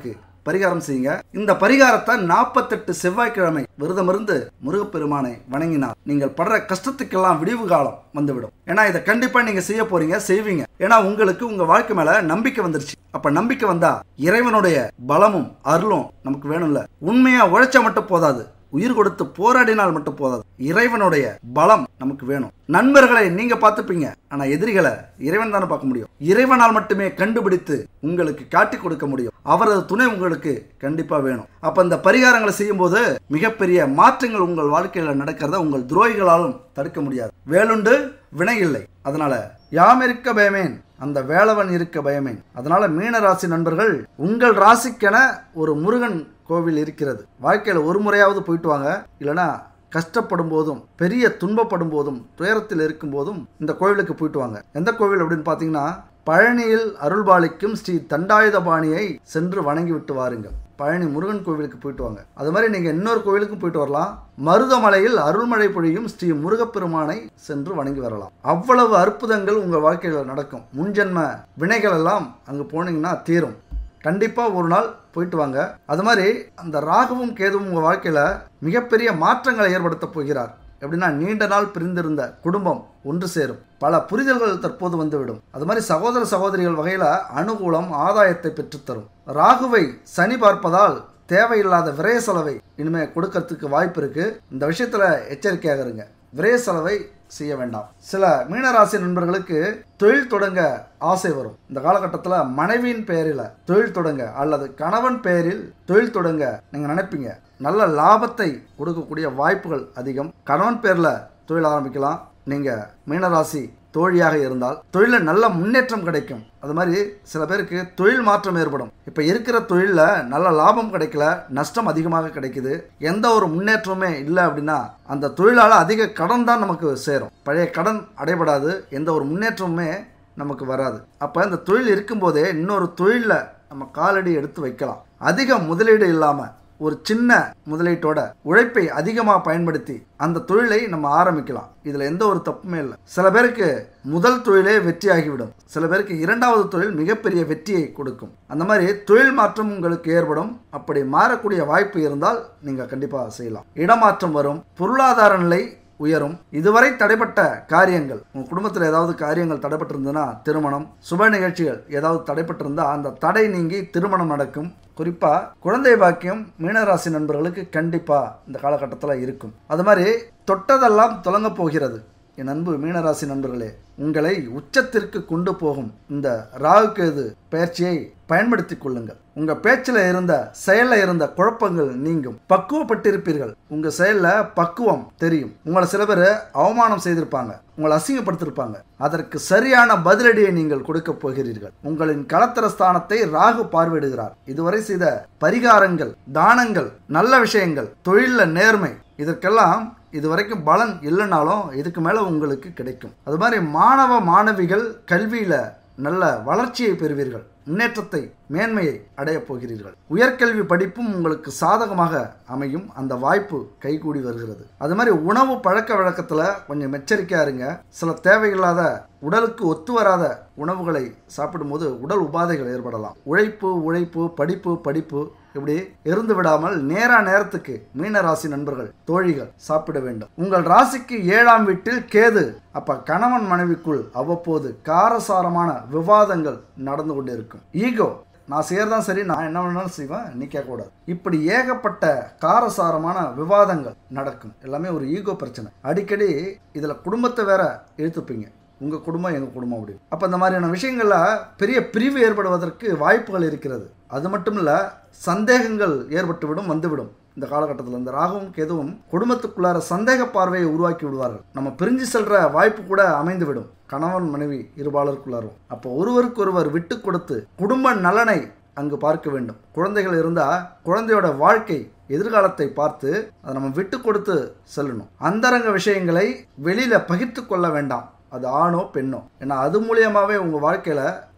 பரிகாரம் செய்யுங்க இந்த பரிகாரத்தை நாற்பத்தெட்டு செவ்வாய்க்கிழமை விரதம் இருந்து முருகப்பெருமானை வணங்கினார் நீங்கள் படுற கஷ்டத்துக்கெல்லாம் விடிவு காலம் வந்துவிடும் ஏன்னா இதை கண்டிப்பா நீங்க செய்ய போறீங்க செய்வீங்க ஏன்னா உங்களுக்கு உங்க வாழ்க்கை மேல நம்பிக்கை வந்துருச்சு அப்ப நம்பிக்கை வந்தா இறைவனுடைய பலமும் அருளும் நமக்கு வேணும்ல உண்மையா உழைச்சா மட்டும் போதாது உயிர் கொடுத்து போராடினால் மட்டும் போதாது இறைவனுடைய பலம் நமக்கு வேணும் நண்பர்களை நீங்க பார்த்துப்பீங்க ஆனா எதிரிகளை இறைவன் தானே பார்க்க முடியும் இறைவனால் மட்டுமே கண்டுபிடித்து உங்களுக்கு காட்டி கொடுக்க முடியும் அவரது துணை உங்களுக்கு கண்டிப்பா வேணும் அப்ப இந்த பரிகாரங்களை செய்யும் போது மிகப்பெரிய மாற்றங்கள் உங்கள் வாழ்க்கையில நடக்கிறத உங்கள் துரோகிகளாலும் தடுக்க முடியாது வேலுண்டு வினை இல்லை அதனால யாம் இருக்க பயமேன் அந்த வேலவன் இருக்க பயமேன் அதனால மீன ராசி நண்பர்கள் உங்கள் ராசிக்கென ஒரு முருகன் கோவில் இருக்கிறது வாழ்க்கையில் ஒரு முறையாவது போயிட்டு வாங்க இல்லைன்னா கஷ்டப்படும் போதும் பெரிய துன்பப்படும் போதும் துயரத்தில் இருக்கும் போதும் இந்த கோவிலுக்கு போயிட்டு வாங்க எந்த கோவில் அப்படின்னு பார்த்தீங்கன்னா பழனியில் அருள்பாலிக்கும் ஸ்ரீ தண்டாயுதபாணியை சென்று வணங்கி விட்டு வாருங்கள் பழனி முருகன் கோவிலுக்கு போயிட்டு வாங்க அது மாதிரி நீங்க இன்னொரு கோவிலுக்கும் போயிட்டு வரலாம் மருதமலையில் அருள்மழை பொழியும் ஸ்ரீ முருகப்பெருமானை சென்று வணங்கி வரலாம் அவ்வளவு அற்புதங்கள் உங்க வாழ்க்கையில் நடக்கும் முன்ஜென்ம வினைகள் எல்லாம் அங்க போனீங்கன்னா தீரும் கண்டிப்பா ஒரு நாள் போயிட்டு வாங்க அது மாதிரி அந்த ராகுவும் கேதுவும் உங்க வாழ்க்கையில மிகப்பெரிய மாற்றங்களை ஏற்படுத்த போகிறார் எப்படின்னா நீண்ட நாள் பிரிந்திருந்த குடும்பம் ஒன்று சேரும் பல புரிதல்கள் தற்போது வந்துவிடும் அது மாதிரி சகோதர சகோதரிகள் வகையில அனுகூலம் ஆதாயத்தை பெற்றுத்தரும் ராகுவை சனி பார்ப்பதால் தேவையில்லாத விரய செலவை இனிமே கொடுக்கறதுக்கு வாய்ப்பு இருக்கு இந்த விஷயத்துல எச்சரிக்கையாக இருங்க விரய செலவை செய்ய வேண்டாம் சில மீனராசி நண்பர்களுக்கு தொழில் தொடங்க ஆசை வரும் இந்த காலகட்டத்தில் மனைவியின் பெயரில் தொழில் தொடங்க அல்லது கணவன் பெயரில் தொழில் தொடங்க நீங்க நினைப்பீங்க நல்ல லாபத்தை கொடுக்கக்கூடிய வாய்ப்புகள் அதிகம் கணவன் பேர்ல தொழில் ஆரம்பிக்கலாம் நீங்க மீனராசி தோழியாக இருந்தால் தொழிலில் நல்ல முன்னேற்றம் கிடைக்கும் அது மாதிரி சில பேருக்கு தொழில் மாற்றம் ஏற்படும் இப்போ இருக்கிற தொழிலில் நல்ல லாபம் கிடைக்கல நஷ்டம் அதிகமாக கிடைக்குது எந்த ஒரு முன்னேற்றமுமே இல்லை அப்படின்னா அந்த தொழிலால் அதிக கடன் தான் நமக்கு சேரும் பழைய கடன் அடைபடாது எந்த ஒரு முன்னேற்றமுமே நமக்கு வராது அப்போ இந்த தொழில் இருக்கும்போதே இன்னொரு தொழிலில் நம்ம காலடி எடுத்து வைக்கலாம் அதிக முதலீடு இல்லாமல் ஒரு சின்ன முதலீட்டோட உழைப்பை அதிகமாக பயன்படுத்தி அந்த தொழிலை நம்ம ஆரம்பிக்கலாம் இதில் எந்த ஒரு தப்புமே இல்லை சில பேருக்கு முதல் தொழிலே வெற்றியாகிவிடும் சில பேருக்கு இரண்டாவது தொழில் மிகப்பெரிய வெற்றியை கொடுக்கும் அந்த மாதிரி தொழில் மாற்றம் உங்களுக்கு ஏற்படும் அப்படி மாறக்கூடிய வாய்ப்பு இருந்தால் நீங்கள் கண்டிப்பாக செய்யலாம் இடமாற்றம் வரும் பொருளாதார நிலை உயரும் இதுவரை தடைப்பட்ட காரியங்கள் உங்க குடும்பத்தில் ஏதாவது காரியங்கள் தடைப்பட்டிருந்ததுன்னா திருமணம் சுப நிகழ்ச்சிகள் ஏதாவது தடைப்பட்டிருந்தா அந்த தடை நீங்கி திருமணம் நடக்கும் குறிப்பா குழந்தை பாக்கியம் மீனராசி நண்பர்களுக்கு கண்டிப்பா இந்த காலகட்டத்தில் இருக்கும் அது மாதிரி தொட்டதெல்லாம் தொடங்க போகிறது என் அன்பு மீனராசி நண்பர்களே உங்களை உச்சத்திற்கு கொண்டு போகும் இந்த ராகுகேது பயிற்சியை பயன்படுத்திக் கொள்ளுங்கள் உங்க பேச்சில் இருந்த செயல்ல இருந்த குழப்பங்கள் நீங்கும் பக்குவப்பட்டிருப்பீர்கள் உங்க செயல்ல பக்குவம் தெரியும் உங்களை சில பேர் அவமானம் செய்திருப்பாங்க உங்களை அசிங்கப்படுத்திருப்பாங்க அதற்கு சரியான பதிலடியை நீங்கள் கொடுக்க போகிறீர்கள் உங்களின் களத்திர ஸ்தானத்தை ராகு பார்வையிடுகிறார் இதுவரை செய்த பரிகாரங்கள் தானங்கள் நல்ல விஷயங்கள் தொழில நேர்மை இதற்கெல்லாம் இது வரைக்கும் பலன் இல்லைனாலும் இதுக்கு மேலே உங்களுக்கு கிடைக்கும் அது மாதிரி மாணவ மாணவிகள் கல்வியில் நல்ல வளர்ச்சியை பெறுவீர்கள் முன்னேற்றத்தை மேன்மையை அடையப் போகிறீர்கள் உயர்கல்வி படிப்பும் உங்களுக்கு சாதகமாக அமையும் அந்த வாய்ப்பு கைகூடி வருகிறது அது மாதிரி உணவு பழக்க வழக்கத்தில் கொஞ்சம் எச்சரிக்கையா இருங்க சில தேவையில்லாத உடலுக்கு ஒத்து வராத உணவுகளை சாப்பிடும்போது உடல் உபாதைகள் ஏற்படலாம் உழைப்பு உழைப்பு படிப்பு படிப்பு இப்படி இருந்து விடாமல் நேரா நேரத்துக்கு மீன ராசி நண்பர்கள் தோழிகள் சாப்பிட வேண்டும் உங்கள் ராசிக்கு ஏழாம் வீட்டில் கேது அப்ப கணவன் மனைவிக்குள் அவ்வப்போது காரசாரமான விவாதங்கள் நடந்து கொண்டு இருக்கும் ஈகோ நான் செய்யறதான் சரி நான் என்ன வேணாலும் செய்வேன் நீ கேட்கக்கூடாது இப்படி ஏகப்பட்ட காரசாரமான விவாதங்கள் நடக்கும் எல்லாமே ஒரு ஈகோ பிரச்சனை அடிக்கடி இதுல குடும்பத்தை வேற இழுத்துப்பீங்க உங்க குடும்பம் எங்க குடும்பம் அப்படி அப்ப இந்த மாதிரியான விஷயங்கள்ல பெரிய பிரிவு ஏற்படுவதற்கு வாய்ப்புகள் இருக்கிறது அது மட்டும் இல்ல சந்தேகங்கள் ஏற்பட்டுவிடும் வந்துவிடும் இந்த காலகட்டத்தில் இந்த ராகவும் கேதுவும் குடும்பத்துக்குள்ளார சந்தேக பார்வையை உருவாக்கி விடுவார்கள் நம்ம பிரிஞ்சு செல்ற வாய்ப்பு கூட அமைந்து விடும் கணவன் மனைவி இருபாலருக்குள்ளாரும் அப்போ ஒருவருக்கொருவர் விட்டு கொடுத்து குடும்ப நலனை அங்கு பார்க்க வேண்டும் குழந்தைகள் இருந்தா குழந்தையோட வாழ்க்கை எதிர்காலத்தை பார்த்து அதை நம்ம விட்டு கொடுத்து செல்லணும் அந்தரங்க விஷயங்களை வெளியில பகிர்ந்து கொள்ள வேண்டாம் அது ஆணோ பெண்ணோ ஏன்னா அது மூலியமாவே உங்க வாழ்க்கையில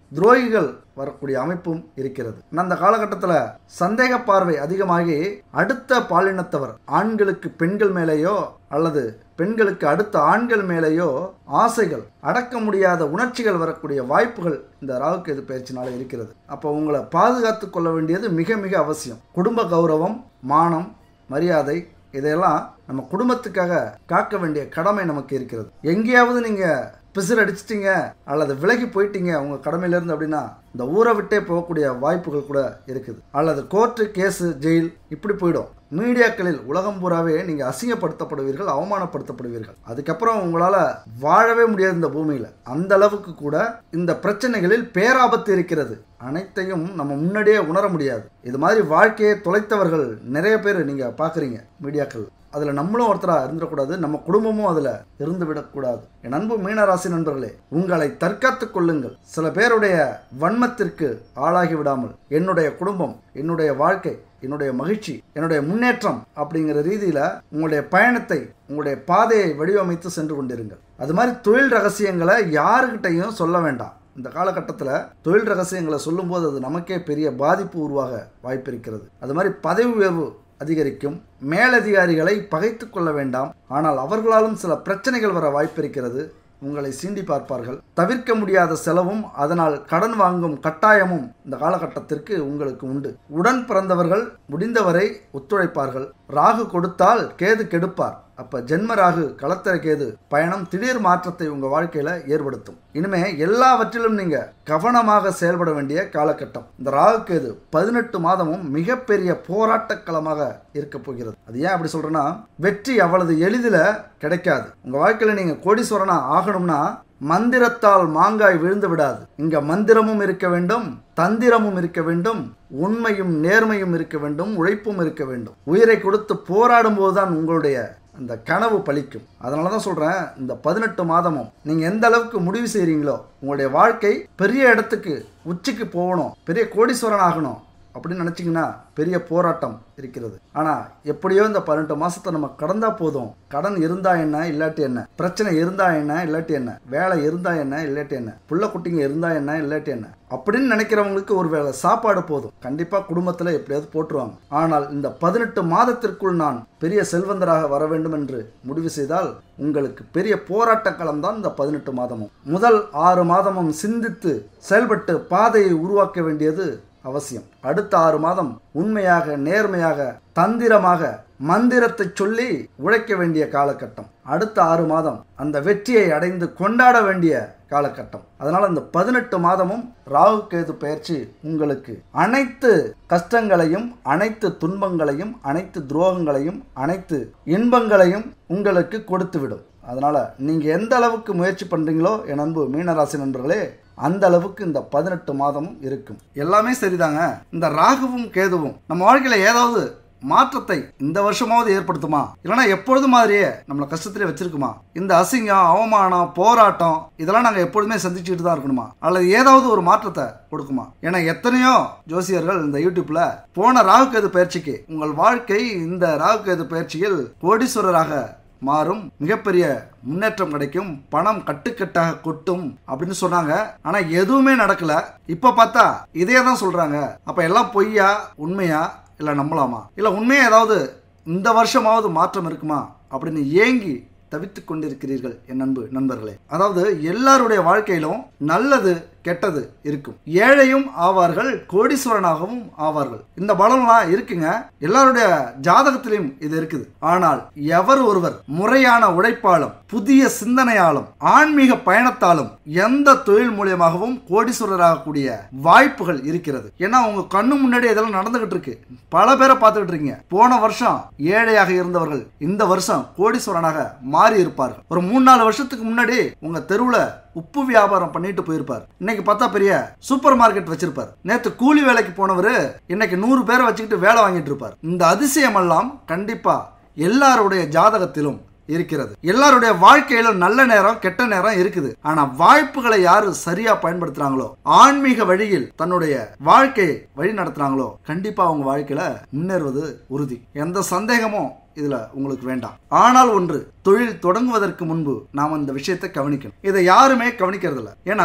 துரோகிகள் வரக்கூடிய அமைப்பும் இருக்கிறது அந்த காலகட்டத்தில் சந்தேக பார்வை அதிகமாகி அடுத்த பாலினத்தவர் ஆண்களுக்கு பெண்கள் மேலேயோ அல்லது பெண்களுக்கு அடுத்த ஆண்கள் மேலேயோ ஆசைகள் அடக்க முடியாத உணர்ச்சிகள் வரக்கூடிய வாய்ப்புகள் இந்த ராகுகேது பயிற்சினால இருக்கிறது அப்போ உங்களை பாதுகாத்து கொள்ள வேண்டியது மிக மிக அவசியம் குடும்ப கௌரவம் மானம் மரியாதை இதையெல்லாம் நம்ம குடும்பத்துக்காக காக்க வேண்டிய கடமை நமக்கு இருக்கிறது எங்கேயாவது நீங்க பிசிறு அடிச்சிட்டீங்க அல்லது விலகி போயிட்டீங்க உங்க கடமையிலேருந்து அப்படின்னா இந்த ஊரை விட்டே போகக்கூடிய வாய்ப்புகள் கூட இருக்குது அல்லது கோர்ட்டு கேஸு ஜெயில் இப்படி போயிடும் மீடியாக்களில் உலகம் பூராவே நீங்க அசிங்கப்படுத்தப்படுவீர்கள் அவமானப்படுத்தப்படுவீர்கள் அதுக்கப்புறம் உங்களால வாழவே முடியாது இந்த பூமியில அந்த அளவுக்கு கூட இந்த பிரச்சனைகளில் பேராபத்து இருக்கிறது அனைத்தையும் நம்ம முன்னாடியே உணர முடியாது இது மாதிரி வாழ்க்கையை தொலைத்தவர்கள் நிறைய பேர் நீங்க பாக்குறீங்க மீடியாக்கள் அதில் நம்மளும் ஒருத்தராக இருந்துடக்கூடாது நம்ம குடும்பமும் அதில் இருந்து விடக்கூடாது என் அன்பு மீனராசி நண்பர்களே உங்களை தற்காத்துக் கொள்ளுங்கள் சில பேருடைய வன்மத்திற்கு ஆளாகி விடாமல் என்னுடைய குடும்பம் என்னுடைய வாழ்க்கை என்னுடைய மகிழ்ச்சி என்னுடைய முன்னேற்றம் அப்படிங்கிற ரீதியில் உங்களுடைய பயணத்தை உங்களுடைய பாதையை வடிவமைத்து சென்று கொண்டிருங்கள் அது மாதிரி தொழில் ரகசியங்களை யாருக்கிட்டையும் சொல்ல வேண்டாம் இந்த காலகட்டத்தில் தொழில் ரகசியங்களை சொல்லும்போது அது நமக்கே பெரிய பாதிப்பு உருவாக வாய்ப்பு இருக்கிறது அது மாதிரி பதவி உயர்வு அதிகரிக்கும் மேலதிகாரிகளை பகைத்து கொள்ள வேண்டாம் ஆனால் அவர்களாலும் சில பிரச்சனைகள் வர வாய்ப்பிருக்கிறது உங்களை சீண்டி பார்ப்பார்கள் தவிர்க்க முடியாத செலவும் அதனால் கடன் வாங்கும் கட்டாயமும் இந்த காலகட்டத்திற்கு உங்களுக்கு உண்டு உடன் பிறந்தவர்கள் முடிந்தவரை ஒத்துழைப்பார்கள் ராகு கொடுத்தால் கேது கெடுப்பார் அப்ப ஜென்ம ராகு களத்திர கேது பயணம் திடீர் மாற்றத்தை உங்க வாழ்க்கையில ஏற்படுத்தும் இனிமே எல்லாவற்றிலும் நீங்க கவனமாக செயல்பட வேண்டிய காலகட்டம் இந்த ராகு கேது பதினெட்டு மாதமும் மிகப்பெரிய போராட்ட களமாக இருக்க போகிறது அது ஏன் அப்படி சொல்றேன்னா வெற்றி அவ்வளவு எளிதில் கிடைக்காது உங்க வாழ்க்கையில நீங்க கோடீஸ்வரனா ஆகணும்னா மந்திரத்தால் மாங்காய் விழுந்து விடாது இங்க மந்திரமும் இருக்க வேண்டும் தந்திரமும் இருக்க வேண்டும் உண்மையும் நேர்மையும் இருக்க வேண்டும் உழைப்பும் இருக்க வேண்டும் உயிரை கொடுத்து போராடும் போதுதான் உங்களுடைய அந்த கனவு பலிக்கும் அதனால தான் சொல்கிறேன் இந்த பதினெட்டு மாதமும் நீங்கள் எந்த அளவுக்கு முடிவு செய்கிறீங்களோ உங்களுடைய வாழ்க்கை பெரிய இடத்துக்கு உச்சிக்கு போகணும் பெரிய கோடீஸ்வரன் ஆகணும் அப்படின்னு நினச்சிங்கன்னா பெரிய போராட்டம் இருக்கிறது ஆனால் எப்படியோ இந்த பன்னெண்டு மாசத்தை நம்ம கடந்தா போதும் கடன் இருந்தா என்ன இல்லாட்டி என்ன பிரச்சனை இருந்தா என்ன இல்லாட்டி என்ன வேலை இருந்தா என்ன இல்லாட்டி என்ன புள்ள குட்டிங்க இருந்தா என்ன இல்லாட்டி என்ன அப்படின்னு நினைக்கிறவங்களுக்கு ஒரு வேளை சாப்பாடு போதும் கண்டிப்பா குடும்பத்துல எப்படியாவது போட்டுருவாங்க ஆனால் இந்த பதினெட்டு மாதத்திற்குள் நான் பெரிய செல்வந்தராக வர வேண்டும் என்று முடிவு செய்தால் உங்களுக்கு பெரிய போராட்ட களம் தான் இந்த பதினெட்டு மாதமும் முதல் ஆறு மாதமும் சிந்தித்து செயல்பட்டு பாதையை உருவாக்க வேண்டியது அவசியம் அடுத்த ஆறு மாதம் உண்மையாக நேர்மையாக தந்திரமாக மந்திரத்தை சொல்லி உழைக்க வேண்டிய காலகட்டம் அடுத்த ஆறு மாதம் அந்த வெற்றியை அடைந்து கொண்டாட வேண்டிய காலகட்டம் அதனால இந்த பதினெட்டு மாதமும் ராகு கேது பயிற்சி உங்களுக்கு அனைத்து கஷ்டங்களையும் அனைத்து துன்பங்களையும் அனைத்து துரோகங்களையும் அனைத்து இன்பங்களையும் உங்களுக்கு கொடுத்துவிடும் அதனால நீங்க எந்த அளவுக்கு முயற்சி பண்றீங்களோ என் அன்பு மீனராசி நண்பர்களே அந்த அளவுக்கு இந்த பதினெட்டு மாதமும் இருக்கும் எல்லாமே சரிதாங்க இந்த ராகுவும் கேதுவும் நம்ம வாழ்க்கையில ஏதாவது மாற்றத்தை இந்த வருஷமாவது ஏற்படுத்துமா இல்லைன்னா எப்பொழுதும் மாதிரியே நம்மளை கஷ்டத்திலே வச்சிருக்குமா இந்த அசிங்கம் அவமானம் போராட்டம் இதெல்லாம் நாங்கள் எப்பொழுதுமே சந்திச்சுட்டு தான் இருக்கணுமா அல்லது ஏதாவது ஒரு மாற்றத்தை கொடுக்குமா ஏன்னா எத்தனையோ ஜோசியர்கள் இந்த யூடியூப்ல போன ராகுகேது பயிற்சிக்கு உங்கள் வாழ்க்கை இந்த ராகுகேது பயிற்சியில் கோடீஸ்வரராக மாறும் மிகப்பெரிய முன்னேற்றம் கிடைக்கும் பணம் கட்டுக்கட்டாக கொட்டும் அப்படின்னு சொன்னாங்க ஆனா எதுவுமே நடக்கல இப்ப பார்த்தா இதே தான் சொல்றாங்க அப்ப எல்லாம் பொய்யா உண்மையா இல்ல நம்பலாமா இல்ல உண்மையா ஏதாவது இந்த வருஷமாவது மாற்றம் இருக்குமா அப்படின்னு ஏங்கி தவித்துக் கொண்டிருக்கிறீர்கள் என் அன்பு நண்பர்களே அதாவது எல்லாருடைய வாழ்க்கையிலும் நல்லது கெட்டது இருக்கும் ஏழையும் ஆவார்கள் கோடீஸ்வரனாகவும் ஆவார்கள் இந்த பலன்லாம் இருக்குங்க எல்லாருடைய ஜாதகத்திலும் இது இருக்குது ஆனால் எவர் ஒருவர் முறையான உழைப்பாலும் புதிய சிந்தனையாலும் ஆன்மீக பயணத்தாலும் எந்த தொழில் மூலியமாகவும் கோடீஸ்வரராகக்கூடிய வாய்ப்புகள் இருக்கிறது ஏன்னா உங்க கண்ணு முன்னாடி இதெல்லாம் நடந்துகிட்டு இருக்கு பல பேரை பார்த்துக்கிட்டு இருக்கீங்க போன வருஷம் ஏழையாக இருந்தவர்கள் இந்த வருஷம் கோடீஸ்வரனாக மாறி இருப்பார்கள் ஒரு மூணு நாலு வருஷத்துக்கு முன்னாடி உங்க தெருவுல உப்பு வியாபாரம் பண்ணிட்டு போயிருப்பார் இன்னைக்கு பார்த்தா பெரிய சூப்பர் மார்க்கெட் வச்சிருப்பார் நேத்து கூலி வேலைக்கு போனவர் இன்னைக்கு நூறு பேரை வச்சுக்கிட்டு வேலை வாங்கிட்டு இருப்பார் இந்த அதிசயம் எல்லாம் கண்டிப்பா எல்லாருடைய ஜாதகத்திலும் இருக்கிறது எல்லாருடைய வாழ்க்கையில நல்ல நேரம் கெட்ட நேரம் இருக்குது ஆனா வாய்ப்புகளை யாரு சரியா பயன்படுத்துறாங்களோ ஆன்மீக வழியில் தன்னுடைய வாழ்க்கையை வழி நடத்துறாங்களோ கண்டிப்பா அவங்க வாழ்க்கையில முன்னேறுவது உறுதி எந்த சந்தேகமும் இதுல உங்களுக்கு வேண்டாம் ஆனால் ஒன்று தொழில் தொடங்குவதற்கு முன்பு நாம் இந்த விஷயத்தை கவனிக்கணும் இதை யாருமே கவனிக்கிறது இல்ல ஏன்னா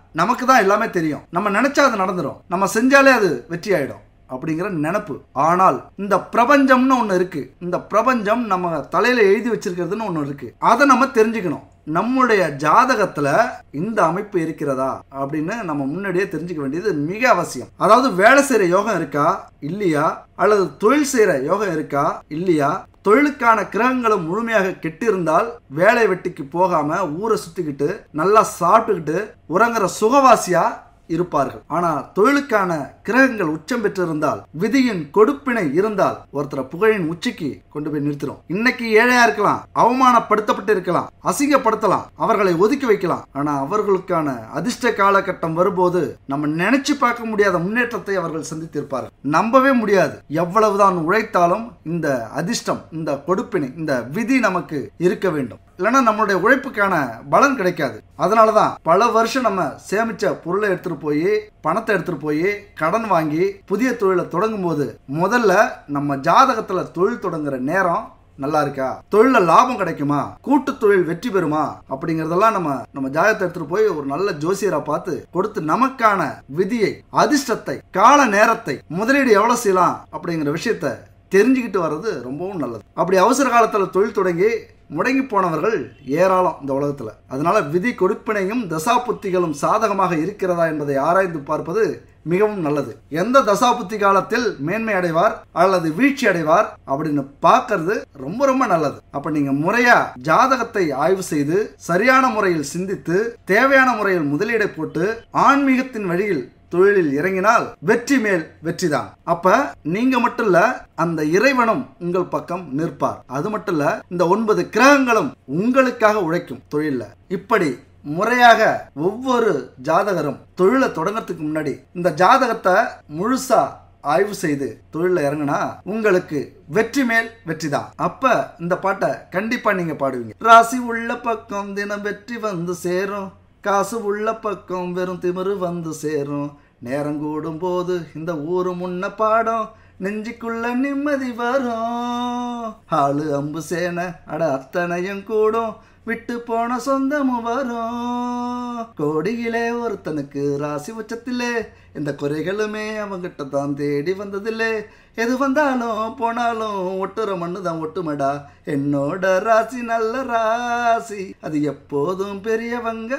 நமக்கு தான் எல்லாமே தெரியும் நம்ம நினைச்சா அது நடந்துரும் நம்ம செஞ்சாலே அது வெற்றி ஆயிடும் அப்படிங்கிற நினப்பு ஆனால் இந்த பிரபஞ்சம்னு ஒன்று இருக்கு இந்த பிரபஞ்சம் நம்ம தலையில எழுதி வச்சிருக்கிறதுன்னு ஒன்று இருக்கு அதை நம்ம தெரிஞ்சுக்கணும் நம்முடைய ஜாதகத்துல இந்த அமைப்பு இருக்கிறதா அப்படின்னு நம்ம முன்னாடியே தெரிஞ்சுக்க வேண்டியது மிக அவசியம் அதாவது வேலை செய்யற யோகம் இருக்கா இல்லையா அல்லது தொழில் செய்யற யோகம் இருக்கா இல்லையா தொழிலுக்கான கிரகங்களும் முழுமையாக கெட்டிருந்தால் வேலை வெட்டிக்கு போகாம ஊரை சுத்திக்கிட்டு நல்லா சாப்பிட்டுக்கிட்டு உறங்குற சுகவாசியா இருப்பார்கள் ஆனா தொழிலுக்கான கிரகங்கள் உச்சம் பெற்றிருந்தால் விதியின் கொடுப்பினை இருந்தால் ஒருத்தரை புகழின் உச்சிக்கு கொண்டு போய் நிறுத்திடும் இன்னைக்கு ஏழையா இருக்கலாம் அவமானப்படுத்தப்பட்டு இருக்கலாம் அசிங்கப்படுத்தலாம் அவர்களை ஒதுக்கி வைக்கலாம் ஆனா அவர்களுக்கான அதிர்ஷ்ட காலகட்டம் வரும்போது நம்ம நினைச்சு பார்க்க முடியாத முன்னேற்றத்தை அவர்கள் சந்தித்திருப்பார்கள் நம்பவே முடியாது எவ்வளவுதான் உழைத்தாலும் இந்த அதிர்ஷ்டம் இந்த கொடுப்பினை இந்த விதி நமக்கு இருக்க வேண்டும் இல்லைன்னா நம்மளுடைய உழைப்புக்கான பலன் கிடைக்காது அதனால தான் பல வருஷம் நம்ம சேமிச்ச பொருளை எடுத்துட்டு போய் பணத்தை எடுத்துட்டு போய் கடன் வாங்கி புதிய தொழிலை தொடங்கும் போது முதல்ல நம்ம ஜாதகத்துல தொழில் தொடங்குற நேரம் நல்லா இருக்கா தொழில லாபம் கிடைக்குமா கூட்டு தொழில் வெற்றி பெறுமா அப்படிங்கறதெல்லாம் நம்ம நம்ம ஜாதகத்தை எடுத்துட்டு போய் ஒரு நல்ல ஜோசியரை பார்த்து கொடுத்து நமக்கான விதியை அதிர்ஷ்டத்தை கால நேரத்தை முதலீடு எவ்வளவு செய்யலாம் அப்படிங்கிற விஷயத்த தெரிஞ்சுக்கிட்டு வர்றது ரொம்பவும் நல்லது அப்படி அவசர காலத்துல தொழில் தொடங்கி முடங்கி போனவர்கள் ஏராளம் இந்த உலகத்துல அதனால விதி கொடுப்பினையும் தசாபுத்திகளும் சாதகமாக இருக்கிறதா என்பதை ஆராய்ந்து பார்ப்பது மிகவும் நல்லது எந்த தசாபுத்தி காலத்தில் மேன்மை அடைவார் அல்லது வீழ்ச்சி அடைவார் அப்படின்னு பார்க்கறது ரொம்ப ரொம்ப நல்லது அப்ப நீங்க முறையா ஜாதகத்தை ஆய்வு செய்து சரியான முறையில் சிந்தித்து தேவையான முறையில் முதலீடை போட்டு ஆன்மீகத்தின் வழியில் தொழிலில் இறங்கினால் வெற்றி மேல் வெற்றிதான் அப்ப நீங்க மட்டும் இல்ல அந்த இறைவனும் உங்கள் பக்கம் நிற்பார் அது மட்டும் இல்ல இந்த ஒன்பது கிரகங்களும் உங்களுக்காக உழைக்கும் தொழில்ல இப்படி முறையாக ஒவ்வொரு ஜாதகரும் தொழிலை தொடங்கறதுக்கு முன்னாடி இந்த ஜாதகத்தை முழுசா ஆய்வு செய்து தொழில இறங்குனா உங்களுக்கு வெற்றி மேல் வெற்றி தான் அப்ப இந்த பாட்டை கண்டிப்பா நீங்க பாடுவீங்க ராசி உள்ள பக்கம் தினம் வெற்றி வந்து சேரும் காசு உள்ள பக்கம் வெறும் திமிரு வந்து சேரும் நேரம் கூடும் போது இந்த ஊரு முன்ன பாடம் நெஞ்சுக்குள்ள நிம்மதி வரும் ஆளு அம்பு சேனை அட அத்தனையும் கூடும் விட்டு போன சொந்தமும் வரும் கோடியிலே ஒருத்தனுக்கு ராசி உச்சத்திலே இந்த குறைகளுமே அவங்கிட்ட தான் தேடி வந்ததில்லே எது வந்தாலும் போனாலும் ஒட்டுற மண்ணு தான் ஒட்டுமடா என்னோட ராசி நல்ல ராசி அது எப்போதும் பெரியவங்க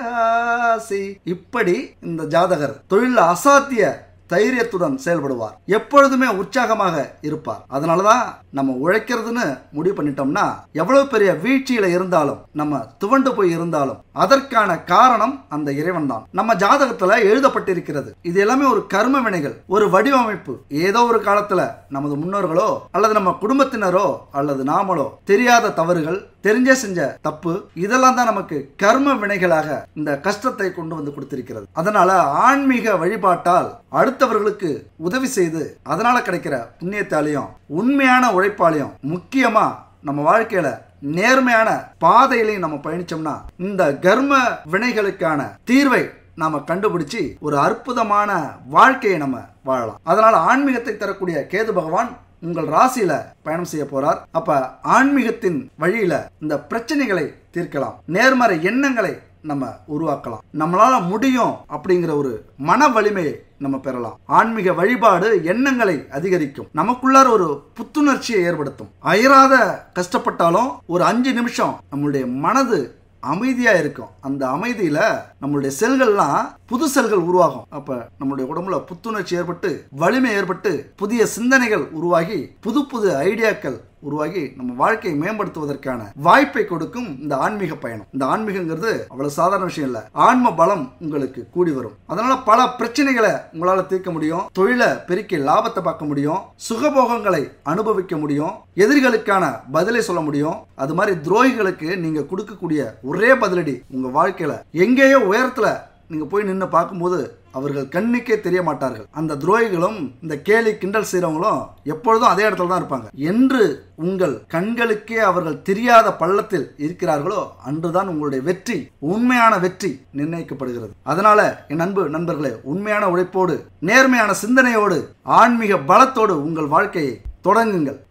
ஆசி இப்படி இந்த ஜாதகர் தொழில் அசாத்திய தைரியத்துடன் செயல்படுவார் எப்பொழுதுமே உற்சாகமாக இருப்பார் அதனாலதான் நம்ம உழைக்கிறதுன்னு முடிவு பண்ணிட்டோம்னா எவ்வளவு பெரிய வீழ்ச்சியில இருந்தாலும் நம்ம துவண்டு போய் இருந்தாலும் அதற்கான காரணம் அந்த இறைவன் தான் நம்ம ஜாதகத்துல எழுதப்பட்டிருக்கிறது இது எல்லாமே ஒரு கர்ம வினைகள் ஒரு வடிவமைப்பு ஏதோ ஒரு காலத்துல நமது முன்னோர்களோ அல்லது நம்ம குடும்பத்தினரோ அல்லது நாமளோ தெரியாத தவறுகள் தெரிஞ்சே செஞ்ச தப்பு இதெல்லாம் தான் நமக்கு கர்ம வினைகளாக இந்த கஷ்டத்தை கொண்டு வந்து கொடுத்திருக்கிறது அதனால ஆன்மீக வழிபாட்டால் அடுத்தவர்களுக்கு உதவி செய்து அதனால கிடைக்கிற புண்ணியத்தாலையும் உண்மையான உழைப்பாலையும் முக்கியமா நம்ம வாழ்க்கையில நேர்மையான பாதையிலையும் நம்ம பயணிச்சோம்னா இந்த கர்ம வினைகளுக்கான தீர்வை நாம கண்டுபிடிச்சு ஒரு அற்புதமான வாழ்க்கையை நம்ம வாழலாம் அதனால ஆன்மீகத்தை தரக்கூடிய கேது பகவான் உங்கள் ராசியில பயணம் செய்ய போறார் அப்ப ஆன்மீகத்தின் வழியில இந்த பிரச்சனைகளை தீர்க்கலாம் நேர்மறை எண்ணங்களை நம்ம உருவாக்கலாம் நம்மளால முடியும் அப்படிங்கிற ஒரு மன வலிமையை நம்ம பெறலாம் ஆன்மீக வழிபாடு எண்ணங்களை அதிகரிக்கும் நமக்குள்ளார ஒரு புத்துணர்ச்சியை ஏற்படுத்தும் அயராத கஷ்டப்பட்டாலும் ஒரு அஞ்சு நிமிஷம் நம்மளுடைய மனது அமைதியா இருக்கும் அந்த அமைதியில நம்மளுடைய செல்கள்லாம் புது செல்கள் உருவாகும் அப்ப நம்மளுடைய உடம்புல புத்துணர்ச்சி ஏற்பட்டு வலிமை ஏற்பட்டு புதிய சிந்தனைகள் உருவாகி புது புது ஐடியாக்கள் உருவாகி நம்ம வாழ்க்கையை மேம்படுத்துவதற்கான வாய்ப்பை கொடுக்கும் இந்த ஆன்மீக பயணம் இந்த ஆன்மீகங்கிறது அவ்வளவு சாதாரண விஷயம் இல்ல ஆன்ம பலம் உங்களுக்கு கூடி வரும் அதனால பல பிரச்சனைகளை உங்களால தீர்க்க முடியும் தொழிலை பெருக்கி லாபத்தை பார்க்க முடியும் சுகபோகங்களை அனுபவிக்க முடியும் எதிரிகளுக்கான பதிலை சொல்ல முடியும் அது மாதிரி துரோகிகளுக்கு நீங்க கொடுக்கக்கூடிய ஒரே பதிலடி உங்க வாழ்க்கையில எங்கேயோ உயரத்துல நீங்க போய் நின்று பார்க்கும்போது அவர்கள் கண்ணுக்கே தெரிய மாட்டார்கள் அந்த துரோகிகளும் இந்த கேலி கிண்டல் செய்கிறவங்களும் எப்பொழுதும் அதே இடத்துல தான் இருப்பாங்க என்று உங்கள் கண்களுக்கே அவர்கள் தெரியாத பள்ளத்தில் இருக்கிறார்களோ அன்றுதான் உங்களுடைய வெற்றி உண்மையான வெற்றி நிர்ணயிக்கப்படுகிறது அதனால என் அன்பு நண்பர்களே உண்மையான உழைப்போடு நேர்மையான சிந்தனையோடு ஆன்மீக பலத்தோடு உங்கள் வாழ்க்கையை தொடங்குங்கள்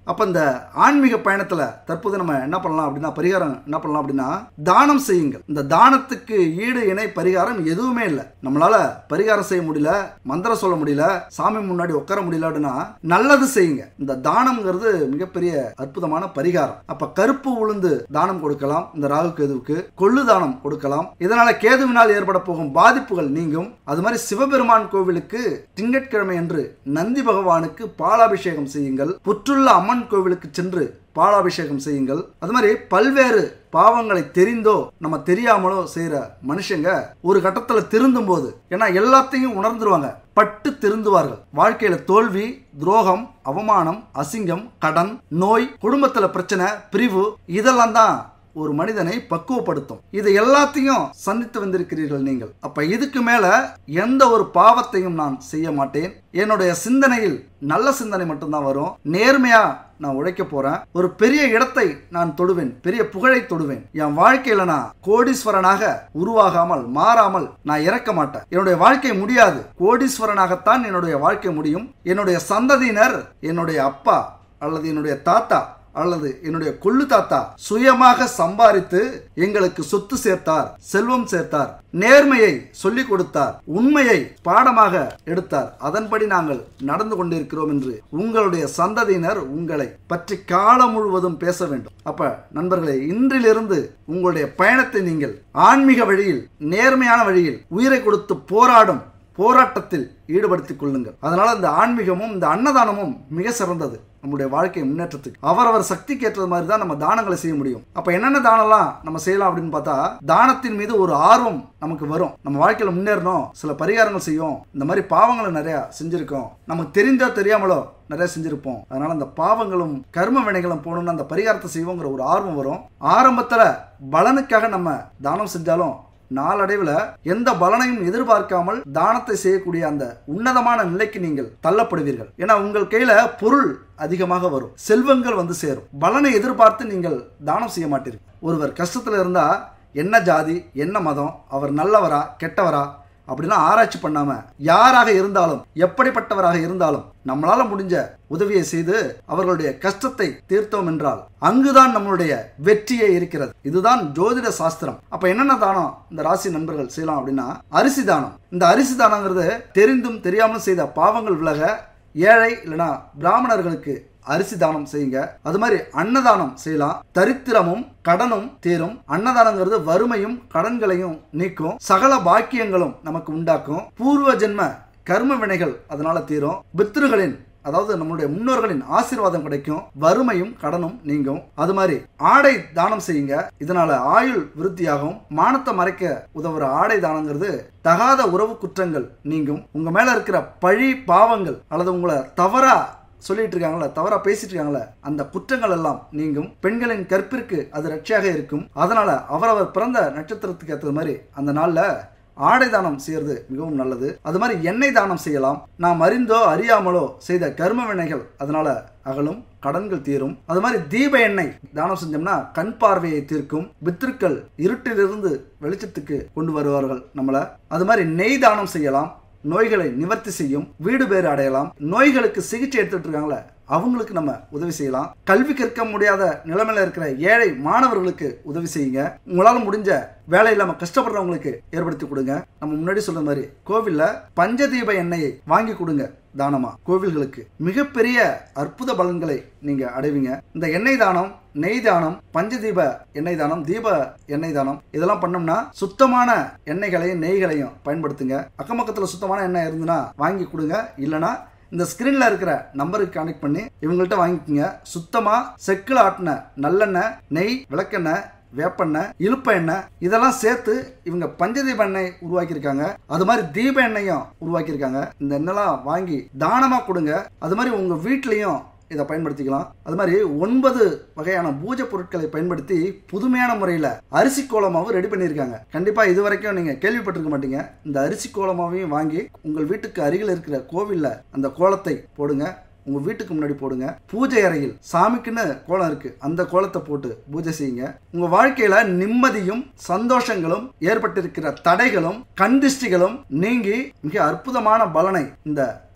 அப்ப இந்த ஆன்மீக பயணத்துல தற்போது நம்ம என்ன பண்ணலாம் அப்படின்னா பரிகாரம் என்ன பண்ணலாம் அப்படின்னா தானம் செய்யுங்கள் இந்த தானத்துக்கு ஈடு இணை பரிகாரம் எதுவுமே இல்லை நம்மளால பரிகாரம் செய்ய முடியல மந்திரம் சொல்ல முடியல சாமி முன்னாடி உட்கார முடியல அப்படின்னா நல்லது செய்யுங்க இந்த தானம்ங்கிறது மிகப்பெரிய அற்புதமான பரிகாரம் அப்ப கருப்பு உளுந்து தானம் கொடுக்கலாம் இந்த ராகு கேதுவுக்கு கொள்ளு தானம் கொடுக்கலாம் இதனால கேதுவினால் ஏற்பட போகும் பாதிப்புகள் நீங்கும் அது மாதிரி சிவபெருமான் கோவிலுக்கு திங்கட்கிழமை அன்று நந்தி பகவானுக்கு பாலாபிஷேகம் செய்யுங்கள் புற்றுள்ள அம்மன் கோவிலுக்கு சென்று பாலாபிஷேகம் செய்யுங்கள் அது மாதிரி பல்வேறு பாவங்களை தெரிந்தோ நம்ம தெரியாமலோ செய்யற மனுஷங்க ஒரு கட்டத்துல திருந்தும் போது ஏன்னா எல்லாத்தையும் உணர்ந்துருவாங்க பட்டு திருந்துவார்கள் வாழ்க்கையில தோல்வி துரோகம் அவமானம் அசிங்கம் கடன் நோய் குடும்பத்துல பிரச்சனை பிரிவு இதெல்லாம் தான் ஒரு மனிதனை பக்குவப்படுத்தும் இது எல்லாத்தையும் சந்தித்து வந்திருக்கிறீர்கள் நீங்கள் அப்ப இதுக்கு மேல எந்த ஒரு பாவத்தையும் நான் செய்ய மாட்டேன் என்னுடைய சிந்தனையில் நல்ல சிந்தனை மட்டும்தான் வரும் நேர்மையா நான் உழைக்க போறேன் ஒரு பெரிய இடத்தை நான் தொடுவேன் பெரிய புகழை தொடுவேன் என் வாழ்க்கையில நான் கோடீஸ்வரனாக உருவாகாமல் மாறாமல் நான் இறக்க மாட்டேன் என்னுடைய வாழ்க்கை முடியாது கோடீஸ்வரனாகத்தான் என்னுடைய வாழ்க்கை முடியும் என்னுடைய சந்ததியினர் என்னுடைய அப்பா அல்லது என்னுடைய தாத்தா அல்லது என்னுடைய கொள்ளு தாத்தா சுயமாக சம்பாதித்து எங்களுக்கு சொத்து சேர்த்தார் செல்வம் சேர்த்தார் நேர்மையை சொல்லிக் கொடுத்தார் உண்மையை பாடமாக எடுத்தார் அதன்படி நாங்கள் நடந்து கொண்டிருக்கிறோம் என்று உங்களுடைய சந்ததியினர் உங்களை பற்றி காலம் முழுவதும் பேச வேண்டும் அப்ப நண்பர்களே இன்றிலிருந்து உங்களுடைய பயணத்தை நீங்கள் ஆன்மீக வழியில் நேர்மையான வழியில் உயிரை கொடுத்து போராடும் போராட்டத்தில் ஈடுபடுத்திக் கொள்ளுங்கள் அதனால இந்த ஆன்மீகமும் இந்த அன்னதானமும் மிக சிறந்தது நம்முடைய வாழ்க்கை முன்னேற்றத்துக்கு அவரவர் சக்திக்கு ஏற்றது மாதிரி தான் நம்ம தானங்களை செய்ய முடியும் அப்ப என்னென்ன தானம்லாம் நம்ம செய்யலாம் அப்படின்னு பார்த்தா தானத்தின் மீது ஒரு ஆர்வம் நமக்கு வரும் நம்ம வாழ்க்கையில முன்னேறணும் சில பரிகாரங்கள் செய்யும் இந்த மாதிரி பாவங்களை நிறைய செஞ்சிருக்கோம் நமக்கு தெரிந்தோ தெரியாமலோ நிறைய செஞ்சிருப்போம் அதனால அந்த பாவங்களும் கர்ம வினைகளும் போகணும்னு அந்த பரிகாரத்தை செய்வோங்கிற ஒரு ஆர்வம் வரும் ஆரம்பத்துல பலனுக்காக நம்ம தானம் செஞ்சாலும் நாளடைவில் எந்த பலனையும் எதிர்பார்க்காமல் தானத்தை செய்யக்கூடிய அந்த உன்னதமான நிலைக்கு நீங்கள் தள்ளப்படுவீர்கள் ஏன்னா உங்கள் கையில பொருள் அதிகமாக வரும் செல்வங்கள் வந்து சேரும் பலனை எதிர்பார்த்து நீங்கள் தானம் செய்ய மாட்டீர்கள் ஒருவர் கஷ்டத்தில் இருந்தா என்ன ஜாதி என்ன மதம் அவர் நல்லவரா கெட்டவரா அப்படிலாம் ஆராய்ச்சி பண்ணாம யாராக இருந்தாலும் எப்படிப்பட்டவராக இருந்தாலும் நம்மளால முடிஞ்ச உதவியை செய்து அவர்களுடைய கஷ்டத்தை தீர்த்தோம் என்றால் அங்குதான் நம்மளுடைய வெற்றியே இருக்கிறது இதுதான் ஜோதிட சாஸ்திரம் அப்ப என்னென்ன தானம் இந்த ராசி நண்பர்கள் செய்யலாம் அப்படின்னா அரிசி தானம் இந்த அரிசி தானங்கிறது தெரிந்தும் தெரியாமலும் செய்த பாவங்கள் விலக ஏழை இல்லைன்னா பிராமணர்களுக்கு அரிசி தானம் செய்யுங்க அது மாதிரி அன்னதானம் செய்யலாம் தரித்திரமும் கடனும் தீரும் அன்னதானங்கிறது வறுமையும் கடன்களையும் நீக்கும் சகல பாக்கியங்களும் நமக்கு உண்டாக்கும் பூர்வ ஜென்ம கர்ம வினைகள் அதனால தீரும் பித்ருகளின் அதாவது நம்மளுடைய முன்னோர்களின் ஆசீர்வாதம் கிடைக்கும் வறுமையும் கடனும் நீங்கும் அது மாதிரி ஆடை தானம் செய்யுங்க இதனால ஆயுள் விருத்தியாகும் மானத்தை மறைக்க உதவுற ஆடை தானங்கிறது தகாத உறவு குற்றங்கள் நீங்கும் உங்க மேல இருக்கிற பழி பாவங்கள் அல்லது உங்களை தவறா சொல்லிட்டு இருக்காங்களே தவறா பேசிட்டு இருக்காங்களே அந்த குற்றங்கள் எல்லாம் நீங்கும் பெண்களின் கற்பிற்கு அது ரட்சியாக இருக்கும் அதனால அவரவர் பிறந்த நட்சத்திரத்துக்கு ஏற்றது மாதிரி அந்த நாள்ல ஆடை தானம் செய்யறது மிகவும் நல்லது அது மாதிரி எண்ணெய் தானம் செய்யலாம் நாம் அறிந்தோ அறியாமலோ செய்த கர்ம வினைகள் அதனால அகலும் கடன்கள் தீரும் அது மாதிரி தீப எண்ணெய் தானம் செஞ்சோம்னா கண் பார்வையை தீர்க்கும் பித்ருக்கள் இருட்டிலிருந்து வெளிச்சத்துக்கு கொண்டு வருவார்கள் நம்மள அது மாதிரி நெய் தானம் செய்யலாம் நோய்களை நிவர்த்தி செய்யும் வீடு பேறு அடையலாம் நோய்களுக்கு சிகிச்சை எடுத்துட்டு இருக்காங்களே அவங்களுக்கு நம்ம உதவி செய்யலாம் கல்வி கற்க முடியாத நிலைமையில இருக்கிற ஏழை மாணவர்களுக்கு உதவி செய்யுங்க உங்களால முடிஞ்ச வேலை இல்லாம கஷ்டப்படுறவங்களுக்கு ஏற்படுத்தி கொடுங்க நம்ம முன்னாடி சொன்ன மாதிரி கோவில்ல பஞ்சதீப எண்ணெயை வாங்கி கொடுங்க தானமா கோவில்களுக்கு மிகப்பெரிய அற்புத பலன்களை நீங்க அடைவீங்க இந்த எண்ணெய் தானம் நெய் தானம் பஞ்சதீப எண்ணெய் தானம் தீப எண்ணெய் தானம் இதெல்லாம் பண்ணோம்னா சுத்தமான எண்ணெய்களையும் நெய்களையும் பயன்படுத்துங்க அக்கம் பக்கத்துல சுத்தமான எண்ணெய் இருந்துன்னா வாங்கி கொடுங்க இல்லைன்னா இந்த ஸ்கிரீன்ல இருக்கிற நம்பருக்கு கனெக்ட் பண்ணி இவங்கள்ட்ட வாங்கிக்கோங்க சுத்தமா செக்கில் ஆட்டின நல்லெண்ணெய் நெய் விளக்கெண்ணெய் வேப்பெண்ணெய் இழுப்ப எண்ணெய் இதெல்லாம் சேர்த்து இவங்க பஞ்சதீப எண்ணெய் உருவாக்கியிருக்காங்க அது மாதிரி தீப எண்ணெயும் உருவாக்கியிருக்காங்க இந்த எண்ணெய்லாம் வாங்கி தானமாக கொடுங்க அது மாதிரி உங்க வீட்லேயும் இதை பயன்படுத்திக்கலாம் அது மாதிரி ஒன்பது வகையான பூஜை பொருட்களை பயன்படுத்தி புதுமையான முறையில் அரிசி கோலமாவும் ரெடி பண்ணியிருக்காங்க கண்டிப்பாக இது வரைக்கும் நீங்கள் கேள்விப்பட்டிருக்க மாட்டீங்க இந்த அரிசி கோலமாவையும் வாங்கி உங்கள் வீட்டுக்கு அருகில் இருக்கிற கோவிலில் அந்த கோலத்தை போடுங்க உங்க வீட்டுக்கு முன்னாடி போடுங்க பூஜை அறையில் சாமிக்குன்னு கோலம் இருக்கு அந்த கோலத்தை போட்டு பூஜை செய்யுங்க உங்க வாழ்க்கையில நிம்மதியும் சந்தோஷங்களும் ஏற்பட்டிருக்கிற தடைகளும் கண் திருஷ்டிகளும் நீங்கி மிக அற்புதமான பலனை இந்த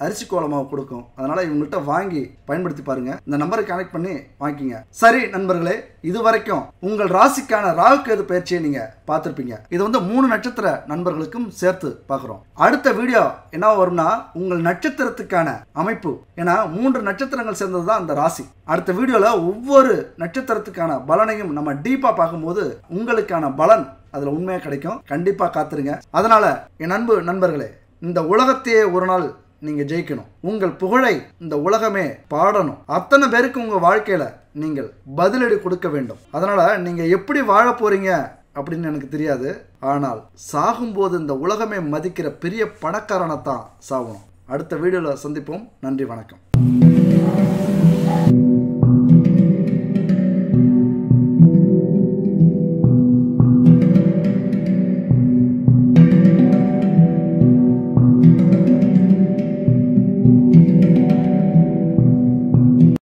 அரிசி கோலமாவு கொடுக்கும் அதனால இவங்கள்ட்ட வாங்கி பயன்படுத்தி பாருங்க இந்த நம்பரை கனெக்ட் பண்ணி வாங்கிக்கிங்க சரி நண்பர்களே இது வரைக்கும் உங்கள் ராசிக்கான ராகு கேது பயிற்சியை நீங்க பார்த்திருப்பீங்க இது வந்து மூணு நட்சத்திர நண்பர்களுக்கும் சேர்த்து பார்க்குறோம் அடுத்த வீடியோ என்ன வரும்னா உங்கள் நட்சத்திரத்துக்கான அமைப்பு ஏன்னா மூன்று நட்சத்திரங்கள் சேர்ந்தது தான் அந்த ராசி அடுத்த வீடியோல ஒவ்வொரு நட்சத்திரத்துக்கான பலனையும் நம்ம டீப்பா பார்க்கும்போது உங்களுக்கான பலன் அதுல உண்மையா கிடைக்கும் கண்டிப்பா காத்துருங்க அதனால என் அன்பு நண்பர்களே இந்த உலகத்தையே ஒரு நாள் நீங்க ஜெயிக்கணும் உங்கள் புகழை இந்த உலகமே பாடணும் அத்தனை பேருக்கு உங்க வாழ்க்கையில நீங்கள் பதிலடி கொடுக்க வேண்டும் அதனால நீங்க எப்படி வாழ போறீங்க அப்படின்னு எனக்கு தெரியாது ஆனால் சாகும்போது இந்த உலகமே மதிக்கிற பெரிய பணக்காரனை தான் சாகணும் அடுத்த வீடியோவில் சந்திப்போம் நன்றி வணக்கம்